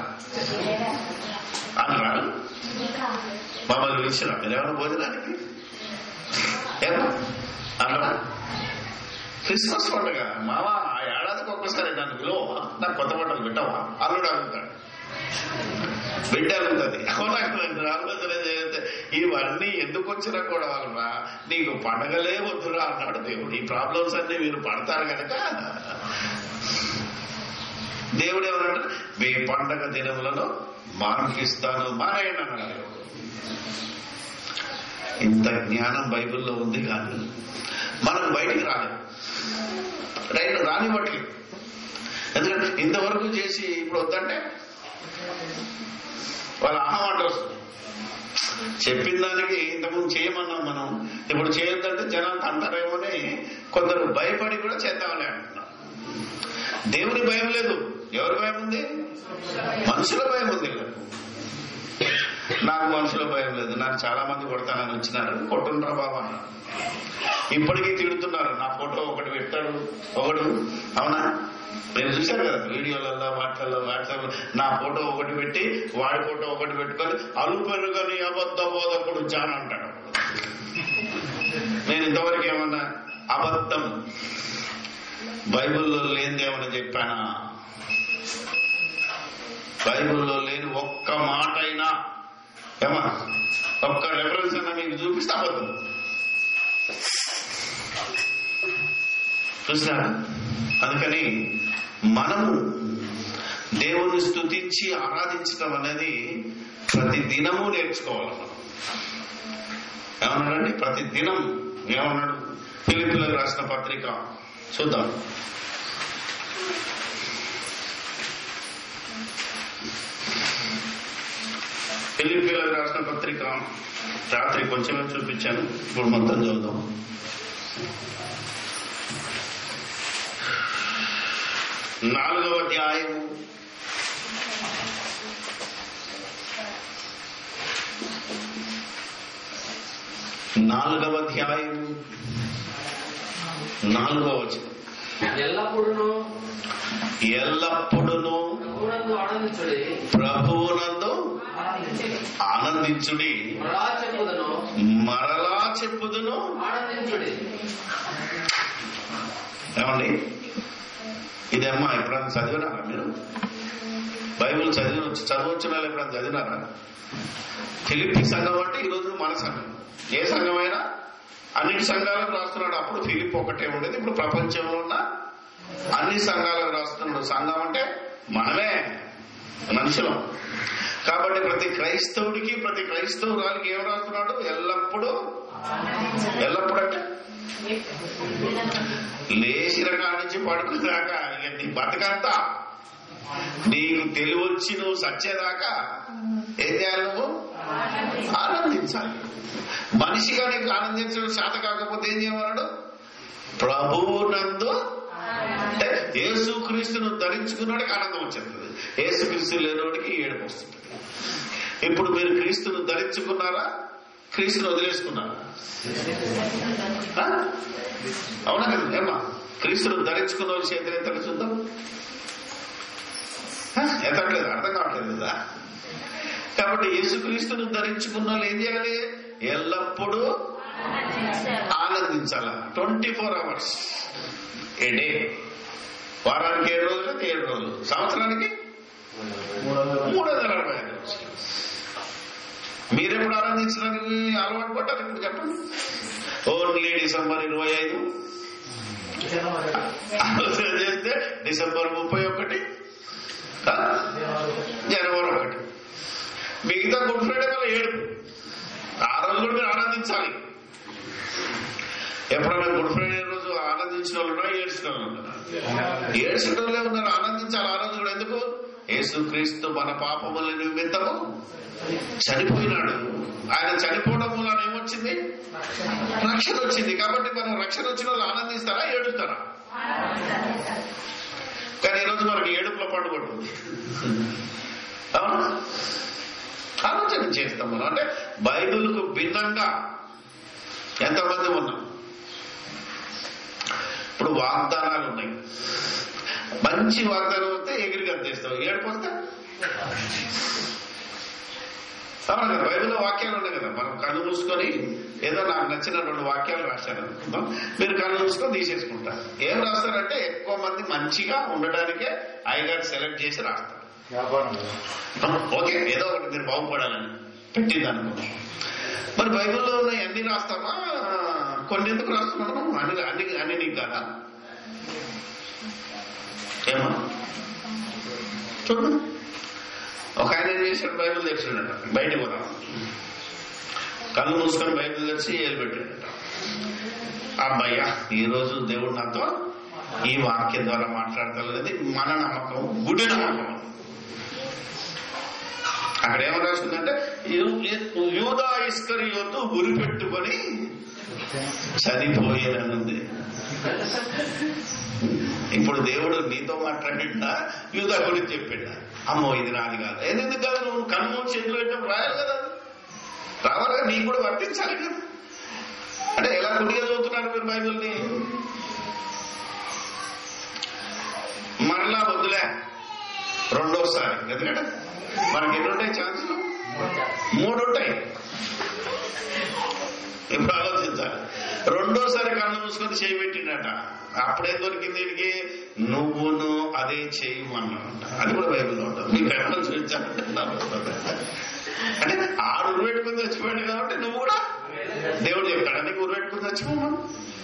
అనరా మమ్మల్ని పిలిచిన మీరేమైనా భోజనానికి ఏమో అనరా క్రిస్మస్ పండుగ మావా ఆ ఏడాదికి ఒక్కసారి నన్ను పిలువవా నాకు కొత్త బట్టలు పెట్టవా అల్లుడు అడుగుతాడు బిడ్డ అడుగుతుంది అవునా కదండి? ఆలోచన చేస్తే ఇవన్నీ ఎందుకు వచ్చినా కూడా వాళ్ళరా నీకు పండగలే వద్దురా అన్నాడు దేవుడు ఈ ప్రాబ్లమ్స్ అన్ని మీరు పడతారు కనుక దేవుడు ఏమన్నాడు మీ పండగ దినములను మాన్పిస్తాను మానేయండి అన్నాడు ఇంత జ్ఞానం బైబిల్లో ఉంది కానీ మనం బయటికి రాలేం రైట్ రానివ్వట్లేదు ఎందుకంటే ఇంతవరకు చేసి ఇప్పుడు వద్దంటే వాళ్ళ అహమాట వస్తుంది చెప్పిన దానికి ఇంతకుముందు చేయమన్నాం మనం ఇప్పుడు చేయొద్దంటే జనాలు అంటారేమోని కొందరు భయపడి కూడా చేద్దామని అంటున్నారు దేవుని భయం లేదు ఎవరి భయం ఉంది మనుషుల భయం ఉంది వీళ్ళకు. నాకు మనుషుల భయం లేదు నాకు చాలా మంది కొడతానని వచ్చినారు కొట్టుండ్రా బాబా అన్నారు ఇప్పటికీ తిడుతున్నారు నా ఫోటో ఒకటి పెట్టాడు ఒకడు అవునా నేను చూశాను కదా వీడియోలలో వాటిలలో వాట్సాప్ నా ఫోటో ఒకటి పెట్టి వాడి ఫోటో ఒకటి పెట్టుకొని అలుపెరుగని అబద్ధ బోధకుడు జాన్ అంటాడు నేను ఇంతవరకు ఏమన్నా అబద్ధం బైబిల్లో లేనిదేమన్నా చెప్పానా బైబిల్లో లేని ఒక్క మాట అయినా ఏమా ఒక్క రెఫరెన్స్ అయినా మీకు చూపిస్తే అబద్ధం చూసినారా అందుకని మనము దేవుని స్తుతించి ఆరాధించడం అనేది ప్రతి దినము నేర్చుకోవాలి మనం ఏమన్నాడండి ప్రతి దినం ఏమన్నాడు పిలిపిలకు రాసిన పత్రిక చూద్దాం ఫిలిపిలకు రాసిన పత్రిక రాత్రి కొంచెమే చూపించాను ఇప్పుడు మొత్తం చదువుదాం నాలుగవ అధ్యాయము నాలుగవ అధ్యాయము నాలుగవ వచనం ఎల్లప్పుడూ ఎల్లప్పుడూ ప్రభువునందు ఆనందించుడి ప్రభువునందు ఆనందించుడి మరలా చెప్పుదను మరలా చెప్పుదును ఆనందించుడి ఏమండి ఇదేమ్మా ఎప్పుడైనా చదివినారా మీరు బైబిల్ చదివి చదవచ్చు వాళ్ళు ఎప్పుడైనా చదివినారా ఫిలిప్పి సంఘం అంటే ఈ రోజు మన సంఘం ఏ సంఘమైనా అన్నిటి సంఘాలకు రాస్తున్నాడు అప్పుడు ఫిలిప్ ఒకటే ఉండేది ఇప్పుడు ప్రపంచంలో ఉన్న అన్ని సంఘాలకు రాస్తున్నాడు సంఘం అంటే మనమే మనుషులం కాబట్టి ప్రతి క్రైస్తవుడికి ప్రతి క్రైస్తవురాలికి ఏం రాస్తున్నాడు ఎల్లప్పుడూ ఎల్లప్పుడు అంటే లేచిన కాడ నుంచి పడుకుదాకా ఇక నీ బతకంతా నీకు తెలివచ్చి నువ్వు సచ్చేదాకా ఏం చేయాలి నువ్వు ఆనందించాలి మనిషిగా నీకు ఆనందించడం శాత కాకపోతే ఏం చేయమన్నాడు ప్రభువునందు అంటే యేసుక్రీస్తును ధరించుకున్నాడికి ఆనందం వచ్చేస్తుంది యేసుక్రీస్తు లేనివాడికి ఏడుపు వస్తుంది ఇప్పుడు మీరు క్రీస్తును ధరించుకున్నారా క్రీస్తును వదిలేసుకున్నారా ఆ? అవునా కదా ఏమా క్రీస్తును ధరించుకున్న వాళ్ళు చేతులు ఎంత చూద్దాం ఆ? ఎత్తట్లేదు అర్థం కావట్లేదు కదా కాబట్టి యేసుక్రీస్తును ధరించుకున్న వాళ్ళు ఏం చేయాలి ఎల్లప్పుడూ ఆనందించాల twenty four hours a day వారానికి ఏడు రోజులు అయితే ఏడు రోజులు సంవత్సరానికి మూడు వందల అరవై ఐదు రోజులు మీరెప్పుడు ఆనందించడానికి అలవాటు పడ్డారు ఇప్పుడు చెప్పండి ఓన్లీ డిసెంబర్ ఇరవై ఐదు ఆలోచన చేస్తే డిసెంబర్ ముప్పై ఒకటి ఆ? జనవరి ఒకటి మిగతా గుడ్ ఫ్రైడే వల్ల ఏడుపు ఆ రోజు కూడా మీరు ఆనందించాలి ఎప్పుడైనా గుడ్ ఫ్రైడే రోజు ఆనందించిన వాళ్ళు ఉన్నా ఏడ్చిన వాళ్ళు ఉన్నారా ఏడ్చిన వాళ్ళే ఉన్నారు ఆనందించాలి ఆ రోజు కూడా ఎందుకు యేసుక్రీస్తు మన పాపముల నిమిత్తము చనిపోయినాడు ఆయన చనిపోవడం వలన ఏమొచ్చింది రక్షణ వచ్చింది కాబట్టి మనం రక్షణ వచ్చిన వాళ్ళు ఆనందిస్తారా ఏడుస్తారా కానీ ఈరోజు మనకి ఏడుపుల పండుగ ఉంటుంది అవునా ఆలోచన చేస్తాం మనం అంటే బైబిల్కు భిన్నంగా ఎంతమంది ఉన్నాం ఇప్పుడు వాగ్దానాలు ఉన్నాయి మంచి వాగ్దానం వస్తే ఎగిరి గంతేస్తావు ఏడుపు వస్తే అవును కదా బైబిల్లో వాక్యాలు ఉన్నాయి కదా మనం కళ్ళు మూసుకొని ఏదో నాకు నచ్చిన రెండు వాక్యాలు రాశాను అనుకుందాం మీరు కళ్ళు మూసుకొని తీసేసుకుంటారు ఏం రాస్తారంటే ఎక్కువ మంది మంచిగా ఉండడానికే ఐగారు సెలెక్ట్ చేసి రాస్తారు ఓకే ఏదో ఒకటి మీరు బాగుపడాలని పెట్టింది అనుకో మరి బైబిల్లో ఉన్న అన్ని రాస్తామా కొన్ని ఎందుకు రాస్తున్నాము అన్ని అన్ని అన్ని నీకు కదా ఏమా చూడండి ఒక ఆయన ఏం చేశాడు బైబిల్ తెచ్చాడట బయటికి పోదాం కళ్ళు మూసుకొని బైబిల్ తెచ్చి ఏలు పెట్టాడట అబ్బయ్యా ఈ రోజు దేవుడు నాతో ఈ వాక్యం ద్వారా మాట్లాడతలేదు మన నమ్మకం గుడి నమ్మకం అక్కడ ఏమని రాసిందంటే యూ- యూదా ఇస్కరియోతు గురి పెట్టుకొని చనిపోయేదనుంది ఇప్పుడు దేవుడు నీతో మాట్లాడిండా యూదా గురించి చెప్పిండా అమ్మో ఇది నాది కాదు ఎందుకు కాదు నువ్వు కన్ను చేతిలో పెట్టినప్పుడు రాయాలి కదా అది. రావాలి కదా నీకు కూడా వర్తించాలి కదా అంటే ఎలా గుడిగా చదువుతున్నారు మీరు బైబిల్ని మరలా వద్దులే రెండోసారి ఎందుకంటే మనకి ఎన్ని ఉంటాయి ఛాన్సులు మూడు ఉంటాయి ఇప్పుడు ఆలోచించాలి రెండోసారి కళ్ళు మూసుకొని చేయి పెట్టిండట అప్పుడే దొరికింది వీడికి నువ్వును అదే చేయమన్నాడంట అది కూడా బైబిల్లో ఉంటుంది మీకు ఎక్కడ చూపించాలంటే అంటే ఆడు ఉరిపెట్టుకుని చచ్చిపోయాడు కాబట్టి నువ్వు కూడా దేవుడు చెప్తాడు నీకు ఉరిపెట్టుకుని చచ్చిపోమను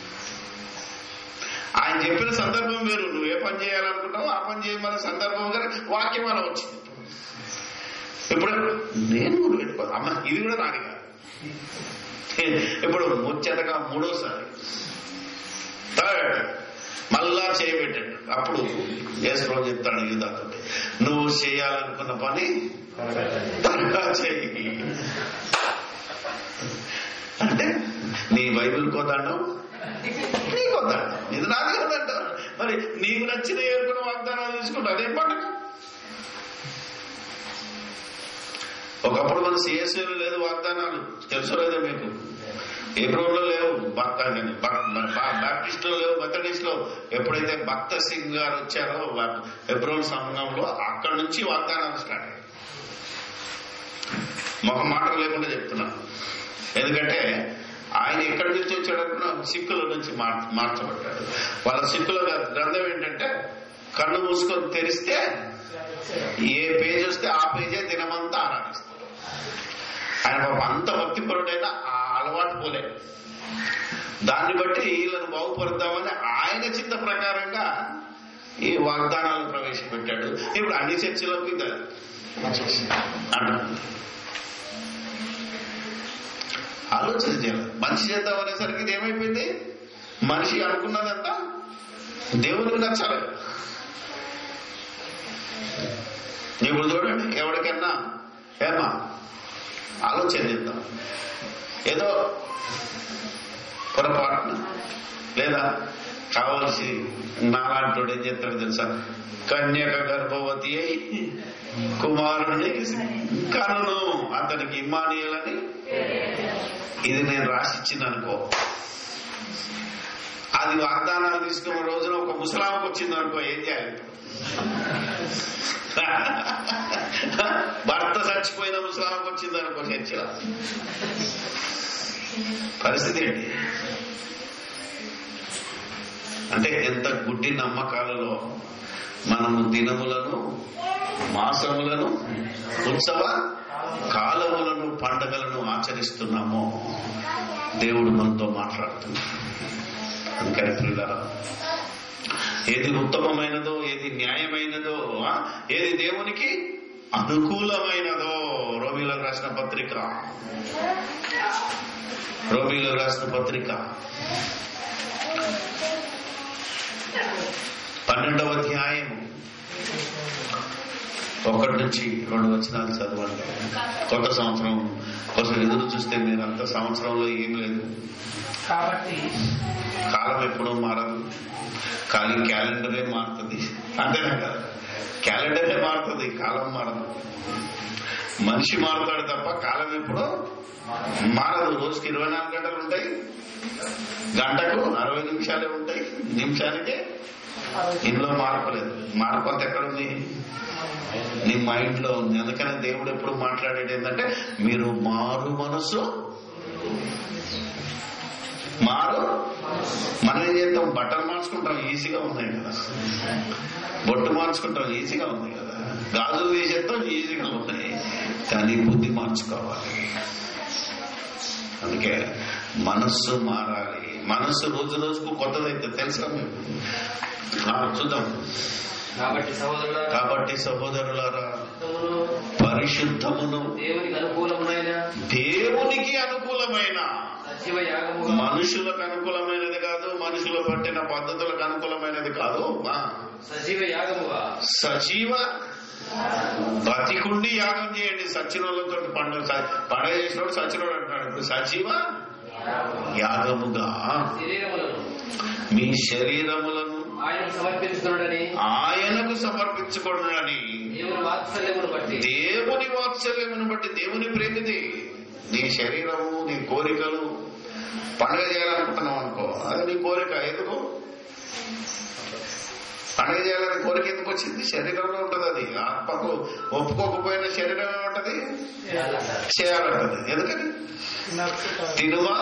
ఆయన చెప్పిన సందర్భం వేరు నువ్వు ఏ పని చేయాలనుకుంటావు ఆ పని చేయమన్న సందర్భం కానీ వాక్యం అలా వచ్చింది ఇప్పుడు నేను కూడా పెట్టుకో అమ్మ ఇది కూడా నాది కాదు ఇప్పుడు ముచ్చటగా మూడోసారి థర్డ్ మళ్ళా చేయబెట్టాడు అప్పుడు యేసు చెప్తాడు యూదాతో నువ్వు చేయాలనుకున్న పని త్వరగా చేయి అంటే నీ బైబిల్ కోదాడు నీ కోదాడు ఇది నాది కదంట మరి నీకు నచ్చిన ఏర్పడిన వాగ్దానాలు తీసుకుంటా అదేం పండుగ ఒకప్పుడు మన సిఎస్ఏలో లేదు వాగ్దానాలు తెలుసో లేదో మీకు ఏప్రిల్లో లేవు భక్త బ్యాప్టిస్ట్ లో లేవు మెథడిస్ట్ లో ఎప్పుడైతే భక్త సింగ్ గారు వచ్చారో ఏప్రిల్ సంఘంలో అక్కడి నుంచి వాగ్దానాలు స్టార్ట్ అయ్యాయి మొహ మాటలు లేకుండా చెప్తున్నాను ఎందుకంటే ఆయన ఎక్కడి నుంచి వచ్చాడనుకున్నా సిక్కుల నుంచి మార్- మార్చబడ్డాడు వాళ్ళ సిక్కుల గ్రంథం ఏంటంటే కళ్ళు మూసుకొని తెరిస్తే ఏ పేజ్ వస్తే ఆ పేజే దినమంతా ఆరాధిస్తారు ఆయన పాపం అంత భక్తిపరుడైనా ఆ అలవాటు పోలే దాన్ని బట్టి వీళ్ళని బాగుపరుద్దామని ఆయన చిత్త ప్రకారంగా ఈ వాగ్దానాలు ప్రవేశపెట్టాడు ఇప్పుడు అన్ని చర్చలోకి ఇది అంటున్నాడు ఆలోచన చేయాలి మంచి చేద్దాం అనేసరికి ఇది ఏమైపోయింది మనిషి అనుకున్నదంతా దేవునికి నచ్చాలి ఇప్పుడు చూడండి ఎవరికన్నా ఏమా ఆలోచన చేద్దాం ఏదో పొరపాటున లేదా కావలసి నాలాంటి ఏం చేస్తాడు తెలుసా కన్యక గర్భవతి అయి కుమారుని కనును అతనికి ఇమ్మానియలని ఇది నేను రాసిచ్చింది అనుకో అది వాగ్దానాలు తీసుకున్న రోజున ఒక ముసలాంకి వచ్చింది అనుకో ఏం చేయాలి భర్త చచ్చిపోయిన ముసలాంకి వచ్చింది అనుకో చర్చలో పరిస్థితి ఏంటి అంటే ఎంత గుడ్డి నమ్మకాలలో మనము దినములను మాసములను ఉత్సవ కాలములను పండగలను ఆచరిస్తున్నామో దేవుడు మనతో మాట్లాడుతున్నాడు అందుకని పిల్లరా ఏది ఉత్తమమైనదో ఏది న్యాయమైనదో ఆ, ఏది దేవునికి అనుకూలమైనదో రోమిలకు రాసిన పత్రిక రోమిలకు రాసిన పత్రిక పన్నెండవ అధ్యాయం ఒకటి నుంచి రెండు వచనాలు చదవండి కొత్త సంవత్సరం కోసం ఎదురు చూస్తే మీరు అంత సంవత్సరంలో ఏం లేదు కాబట్టి కాలం ఎప్పుడూ మారదు కానీ క్యాలెండరే మారుతుంది అంతేనా కదా క్యాలెండరే మారుతుంది కాలం మారదు మనిషి మారుతాడు తప్ప కాలం ఎప్పుడూ మారదు రోజుకి ఇరవై నాలుగు గంటలు ఉంటాయి గంటకు అరవై నిమిషాలే ఉంటాయి నిమిషానికే ఇందులో మార్పు లేదు మార్పు అంత ఎక్కడుంది నీ మైండ్ లో ఉంది అందుకనే దేవుడు ఎప్పుడు మాట్లాడేది ఏంటంటే మీరు మారు మనసు మారు మనం ఏం చేస్తాం బట్టలు మార్చుకుంటాం ఈజీగా ఉన్నాయి కదా బొట్టు మార్చుకుంటాం ఈజీగా ఉంది కదా గాజులు తీసేస్తాం ఈజీగా ఉన్నాయి కానీ బుద్ధి మార్చుకోవాలి అందుకే మనస్సు మారాలి మనస్సు రోజు రోజుకు కొత్తదైతే తెలుసా మీకు ఆ, చూద్దాం కాబట్టి సహోదరుల కాబట్టి సహోదరులారా పరిశుద్ధమును దేవునికి అనుకూలమైన దేవునికి అనుకూలమైన సజీవ యాగముగా మనుషులకు అనుకూలమైనది కాదు మనుషులు పట్టిన పద్ధతులకు అనుకూలమైనది కాదు ఆ, సజీవ యాగముగా సజీవ బతికుండి యాగం చేయండి సచ్చినోళ్ళతో పండుగ పండుగ చేసినోడు సచ్చినోడు అంటున్నాడు ఇప్పుడు సజీవ యాగముగా శరీరములను మీ శరీరములను ఆయన సమర్పించుకున్నాడని ఆయనకు సమర్పించుకోడని దేవుని వాత్సల్యమును బట్టి దేవుని వాత్సల్యమును బట్టి దేవుని ప్రేమిది నీ శరీరము నీ కోరికలు పండుగ చేయాలనుకుంటున్నావు అనుకో అది నీ కోరిక ఎందుకు పండుగ చేయాలని కోరిక ఎందుకు వచ్చింది శరీరంలో ఉంటది అది ఆత్మకు ఒప్పుకోకపోయిన శరీరం ఏముంటది చేయాలంటది ఎందుకని తినువా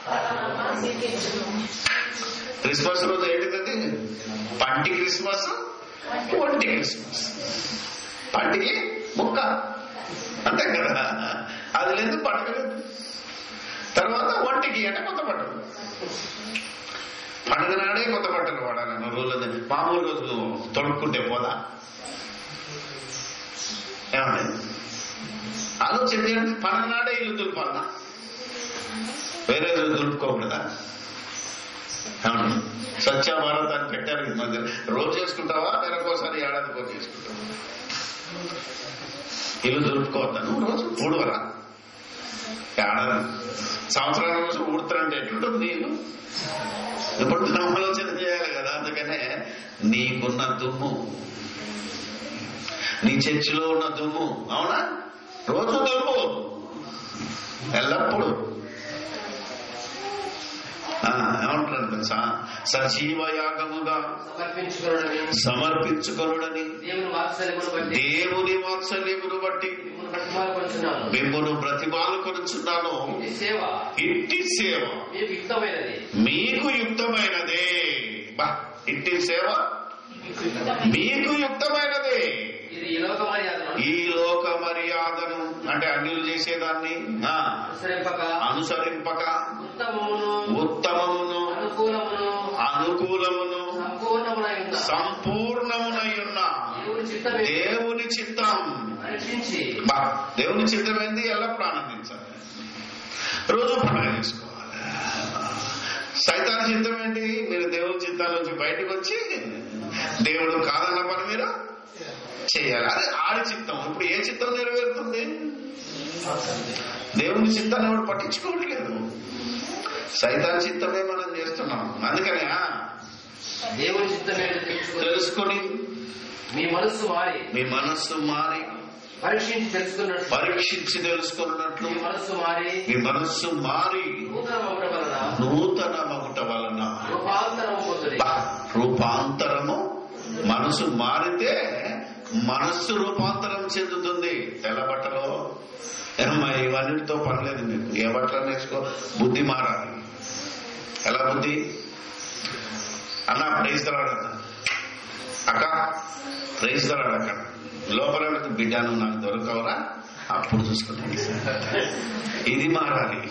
క్రిస్మస్ రోజు ఏంటిది పంటి క్రిస్మస్ ఒంటి క్రిస్మస్ పంటికి ముక్క అంతే కదా అది లేదు పండుగ లేదు తర్వాత ఒంటికి అంటే కొత్త బట్టలు పండుగ నాడే కొత్త బట్టలు వాడాలి రోజులు మామూలు రోజు తొడుక్కుంటే పోదా ఏమండి ఆలోచన చేయండి పండుగ నాడే ఇల్లు దులిపాలనా వేరే రోజు దులుపుకోకూడదా ఏమండి స్వచ్ఛ భారత్ అని పెట్టారు ఈ మధ్య రోజు చేసుకుంటావా నెలకోసారి ఏడాదికి ఒకటి చేసుకుంటావా ఇల్లు దులుపుకోవద్దాను రోజు ఊడవరా ఏడాది సంవత్సరాల రోజు ఊడుతారంటే ఎట్లుంటుంది ఇల్లు ఇప్పుడు ఆలోచన చేయాలి కదా అందుకనే నీకున్న దుమ్ము నీ చర్చిలో ఉన్న దుమ్ము అవునా రోజు దుమ్ము ఎల్లప్పుడూ ఆ, ఏమంటారు తెలుసా సజీవ యాగముగా సమర్పించుకున్నాడని సమర్పించుకొనుడని దేవుని వాత్సల్యమును బట్టి దేవుని వాత్సల్యమును బట్టి మిమ్మల్ని బ్రతిమాలుకొనుచున్నాను మిమ్మల్ని ప్రతిమాలు కొనుచున్నాను ఈ సేవ ఇట్టి సేవ మీకు యుక్తమైనది మీకు యుక్తమైనదే బా ఇట్టి సేవ మీకు యుక్తమైనదే ఇది ఈ లోక మర్యాదను ఈ లోక మర్యాదను అంటే అన్యులు చేసేదాన్ని ఆ, అనుసరింపక అనుసరింపక ఉత్తమమును ఉత్తమమును అనుకూలమును అనుకూలమును సంపూర్ణమునై ఉన్న సంపూర్ణమునై ఉన్న దేవుని చిత్తమే దేవుని చిత్తం పరీక్షించి బా దేవుని చిత్తమైంది ఎల్లప్పుడూ ఆనందించాలి రోజు పండుగ చేసుకోవాలి సైతాన్ చిత్తం ఏంటి మీరు దేవుని చిత్తాల నుంచి బయటకు వచ్చి దేవుడు కాదన్న పని మీరు చేయాలి అది ఆడి చిత్తం ఇప్పుడు ఏ చిత్తం నెరవేరుతుంది దేవుని చిత్తాన్ని ఎవరు పట్టించుకోవట్లేదు సైతాన్ చిత్తమే మనం చేస్తున్నాం అందుకని ఆ, దేవుని చిత్తమే తెలుసుకుని తెలుసుకొని మీ మనస్సు మారి మీ మనస్సు మారి పరీక్షించి తెలుసుకున్నట్టు పరీక్షించి తెలుసుకున్నట్లు మీ మనస్సు మారి మీ మనస్సు మారి నూతన మగుట వలన నూతన మగుట వలన రూపాంతరము పొందుడి బా, రూపాంతరము మనసు మారితే మనస్సు రూపాంతరం చెందుతుంది తెల్ల బట్టలో ఏమ్మా, ఇవన్నిటితో పనిలేదు మీకు ఏ బట్టలు నేర్చుకో బుద్ధి మారాలి ఎలా బుద్ధి అన్న ప్రైజ్ తరాడు అన్న అక్క ప్రైజ్ తరాడు అక్క లోపల పెడితే బిడ్డ నువ్వు నాకు దొరకవరా అప్పుడు చూసుకున్నాను ఇది మారాలి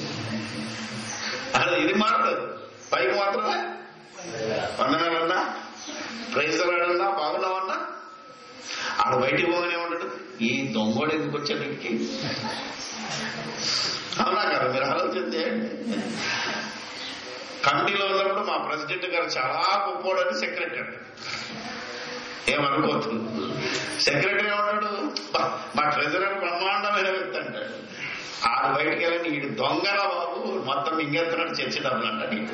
అలా ఇది మారదు పైకి మాత్రమే వందనాలన్నా ప్రైజ్ తరాడన్నా బాగున్నావన్నా ఆడ బయటికి పోగానే ఉంటాడు ఈ దొంగోడు ఎందుకు వచ్చాడు ఇంటికి అవునా కదా మీరు ఆలోచన చేయండి కమిటీలో ఉన్నప్పుడు మా ప్రెసిడెంట్ గారు చాలా గొప్పోడని సెక్రటరీ ఏమనుకోవద్దు సెక్రటరీ ఏమన్నాడు "బా, మా ట్రెజరర్ బ్రహ్మాండమైన వ్యక్తి అంటాడు ఆడు బయటికి వెళ్ళండి వీడు దొంగరా బాబు మొత్తం ఇంకెత్తున్నాడు చర్చి డబ్బులు అంటాడు ఈడు.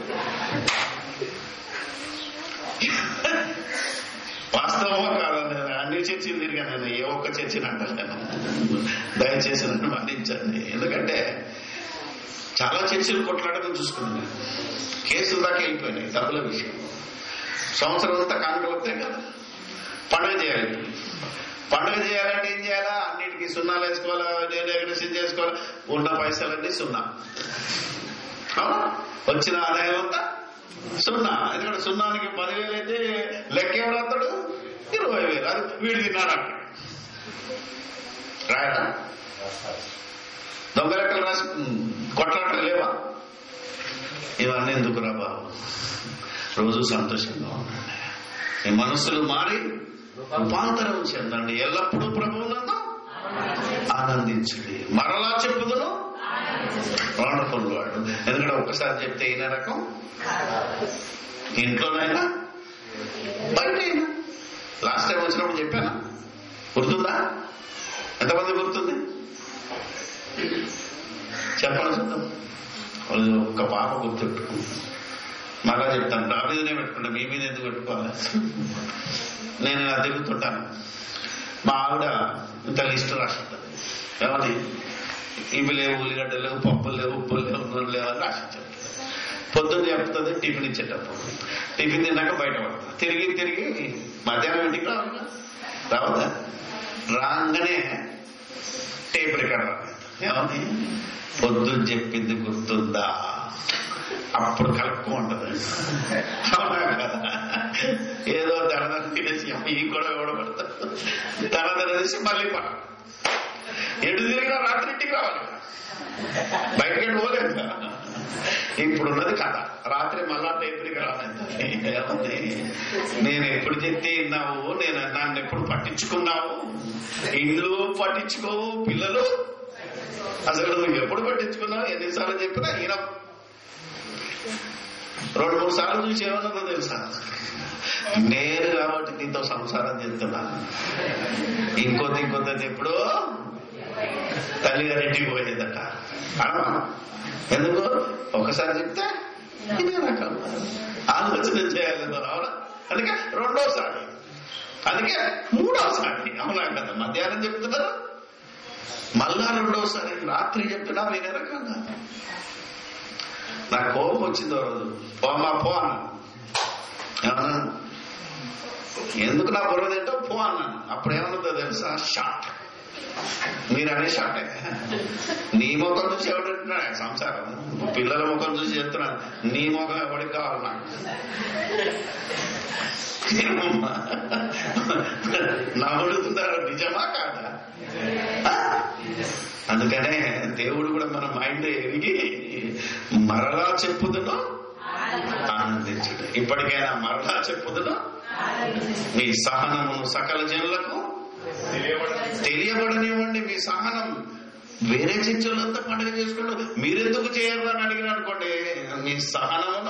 వాస్తవమో కాదండి అన్ని చర్చిలు తిరిగాను నేను ఏ ఒక్క చర్చిని అంటలేను దయచేసి నన్ను మన్నించండి ఎందుకంటే చాలా చర్చిలు కొట్లాడడం చూసుకున్నాను కేసులు దాకా వెళ్ళిపోయినాయి డబ్బుల విషయం సంవత్సరం అంతా కానుకలు వస్తాయి కదా పండుగ చేయాలి పండుగ చేయాలంటే ఏం చేయాలా అన్నిటికీ సున్నాలు వేసుకోవాలా డెకరేషన్ చేసుకోవాలా ఉన్న పైసలన్నీ సున్నా అవునా వచ్చిన ఆదాయం అంతా సున్నా ఎందుకంటే సున్నానికి పదివేలు అయితే లెక్క ఎవడవుతాడు ఇరవై వేలు అది వీడు తిన్నాడు అక్కడ రాయడా దొంగ లెక్కలు రాసి ఉమ్, కొట్లాటలు లేవా ఇవన్నీ ఎందుకురా బాబు రోజు సంతోషంగా ఉండండి మీ మనస్సులు మారి రూపాంతరం చెందండి ఎల్లప్పుడూ ప్రభువునందు ఆనందించండి మరలా చెప్పుదును వండర్ఫుల్ వాడు ఎందుకంటే ఒకసారి చెప్తే అయిన రకం ఇంట్లోనైనా బయట లాస్ట్ టైం వచ్చినప్పుడు చెప్పాను గుర్తుందా ఎంతమంది గుర్తుంది చెప్పండి చూద్దాం వాళ్ళు ఒక్క పాప గుర్తుపెట్టుకుంది మళ్ళా చెప్తాను నా మీదనే పెట్టుకుంటా మీ మీద ఎందుకు పెట్టుకోవాలి నేను ఇలా తిరుగుతుంటాను మా ఆవిడ ఇంత లిస్టు రాసింటది ఏమని ఇవి లేవు ఉల్లిగడ్డలు లేవు పప్పులు లేవు ఉప్పులు లేవు నూనె లేవు అని రాసి చెప్తుంది పొద్దున్న చెప్తుంది టిఫిన్ ఇచ్చేటప్పుడు టిఫిన్ తిన్నాక బయట పడుతుంది తిరిగి తిరిగి మధ్యాహ్నం ఇంటికి రావాలి రావద్దా రాగానే టేప్ రికార్డ్ రాలేదు ఏమని పొద్దున్న చెప్పింది గుర్తుందా అప్పుడు కలుపుకుంటది అవునా కదా ఏదో దడదన తినేసి ఈ కూడా ఓడబడతాడు దడదన తీసి మళ్ళీ పడ ఎడు తిరిగినా రాత్రి ఇంటికి రావాలి కదా. బయటకి పోలేదు కదా. ఇప్పుడున్నది కథ రాత్రి మళ్ళా టైపుకి రాలేదు ఏముంది నేను ఎప్పుడు చెప్తే విన్నావు నేను నన్ను ఎప్పుడు పట్టించుకున్నావు ఇల్లు పట్టించుకోవు పిల్లలు అసలు నువ్వు ఎప్పుడు పట్టించుకున్నావు ఎన్నిసార్లు చెప్పినా ఈయన రెండు మూడు సార్లు చూసి ఏమన్నదో తెలుసా నేను కాబట్టి నీతో సంసారం చేస్తున్నాను ఇంకొద్ది ఇంకొద్ది ఎప్పుడో తల్లిగారింటికి పోయేదట అవునా? ఎందుకు ఒకసారి చెప్తే ఇదే రకం ఆలోచన చేయాలి కదా, అవునా అందుకే రెండోసారి అందుకే మూడోసారి అవునా కదా మధ్యాహ్నం చెప్తున్నారు మళ్ళా రెండోసారి రాత్రి చెప్తున్నా వేరే రకంగా నాకు కోపం వచ్చింది ఓ రోజు పోమ్మా పో అన్నాను ఏమన్నా ఎందుకు నా బుర్ర తింటావు పో అన్నాను అప్పుడు ఏమన్నదో తెలుసా షార్ట్ మీరు అనే షార్టే నీ ముఖం చూసి ఎవడంటున్నా సంసారం పిల్లల ముఖం చూసి చెప్తున్నాను నీ ముఖం ఎవరికి కావాలి నాకు ఏమమ్మా? నవ్వుడుతున్నారు నిజమా కాదా ఆ? అందుకనే దేవుడు కూడా మన మైండ్ ఎరిగి మరలా చెప్పుదును ఆనందించుడు ఇప్పటికైనా మరలా చెప్పుదును మీ సహనమును సకల జనులకు తెలియబడనివ్వండి మీ సహనం వేరే చర్చలంతా పండుగ చేసుకుంటూ మీరెందుకు చేయరు అని అడిగిన అనుకోండి మీ సహనమును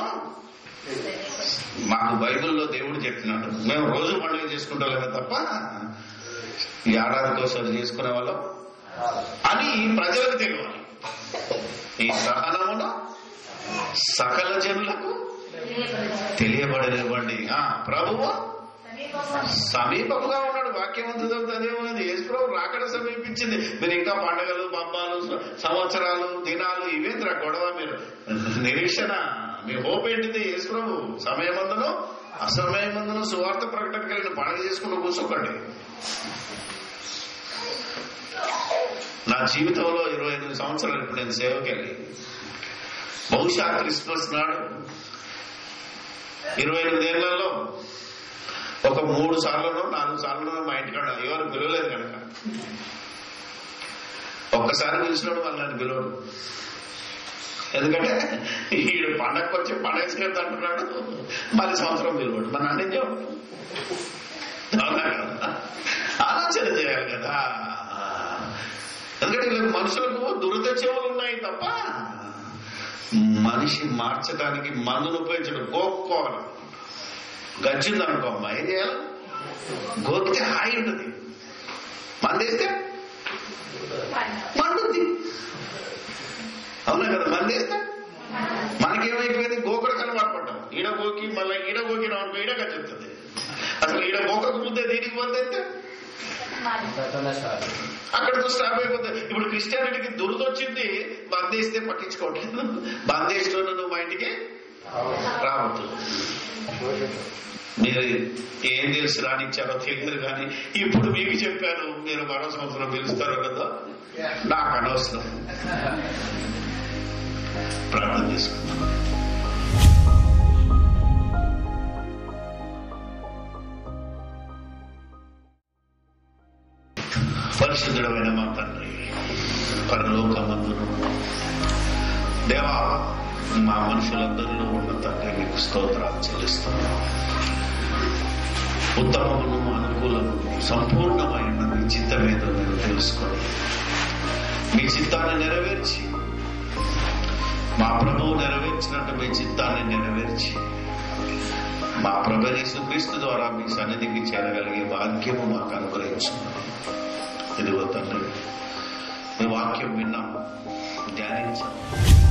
మాకు బైబిల్లో దేవుడు చెప్తున్నాడు మేము రోజు పండుగ చేసుకుంటాం తప్ప ఈ ఏడాదికి ఒకసారి చేసుకునే వాళ్ళం అని ప్రజలకు తెలియాలి ఈ సహనమును సకల జనులకు తెలియబడనివ్వండి ఆ ప్రభువు సమీపంగా ఉన్నాడు వాక్యం అంతా చదివితే అదే ఉన్నది యేసు ప్రభు రాకడ సమీపించింది మీరు ఇంకా పండగలు పబ్బాలు సంవత్సరాలు దినాలు ఇవేంద్ర గొడవ మీరు నిరీక్షణ మీ హోప్ ఏంటిది యేసు ప్రభు సమయమందును అసమయమందును సువార్త ప్రకటన కలిగిన పండుగ చేసుకుంటూ కూర్చోకండి నా జీవితంలో ఇరవై ఎనిమిది సంవత్సరాలు ఇప్పుడు నేను సేవకి వెళ్ళి బహుశా క్రిస్మస్ నాడు ఇరవై ఎనిమిది ఏళ్లలో ఒక మూడు సార్లు నాలుగు సార్లు మా ఇంటికాడ ఎవరు పిలవలేదు కనుక ఒక్కసారి పిలిచినాడు వాళ్ళు నన్ను పిలవడు ఎందుకంటే ఈడు పండగ వచ్చి పండగ చేద్దాం అంటున్నాడు మళ్ళీ సంవత్సరం పిలవడు మన అన్నీ చెప్పు అవునా కదా ఆలోచన చేయాలి కదా ఎందుకంటే వీళ్ళకి మనుషులకు దురద చెవులు ఉన్నాయి తప్ప మనిషి మార్చడానికి మందును ఉపయోగించడం గోక్కోవాలి గచ్చింది అనుకో అమ్మా ఏం చేయాలి గోకితే హాయి ఉంటుంది మందేస్తే మండుద్ది అవునా కదా మందేస్తే మనకేమైపోయింది గోకుడు కలవాటు పడ్డాం ఈడ గోకి మళ్ళీ ఈడ గోకిన అనుకో ఈడ గచ్చుతుంది అసలు ఈడ గోకకు ముందే దీనికి పోతే అక్కడితో స్టాప్ అయిపోతుంది ఇప్పుడు క్రిస్టియానిటీకి దురదొచ్చింది బందేస్తే పట్టించుకోవట్లేదు బందేసిన నువ్వు మా ఇంటికి రావద్దు మీరు ఏం తెలిసి రానిచ్చారో తెలియదు కానీ ఇప్పుడు మీకు చెప్పాను మీరు మరో సంవత్సరం పిలుస్తారో కదా నాకు అనవసరం ప్రార్థన చేసుకుందాం పరిశుద్ధుడమైన మా తండ్రి పరలోకమందును దేవా మా మనుషులందరిలో ఉన్న తండ్రి మీకు స్తోత్రాలు చెల్లిస్తున్నాం ఉత్తమమును అనుకూలము సంపూర్ణమైన మీ చిత్తమేదో నేను తెలుసుకొని మీ చిత్తాన్ని నెరవేర్చి మా ప్రభువు నెరవేర్చినట్టు మీ చిత్తాన్ని నెరవేర్చి మా ప్రభనేసు క్రీస్తు ద్వారా మీ సన్నిధికి చేరగలిగే భాగ్యము మాకు అనుగ్రహించున్నాం ఇదిగో తండ్రి మీ వాక్యం విన్నాం ధ్యానించాం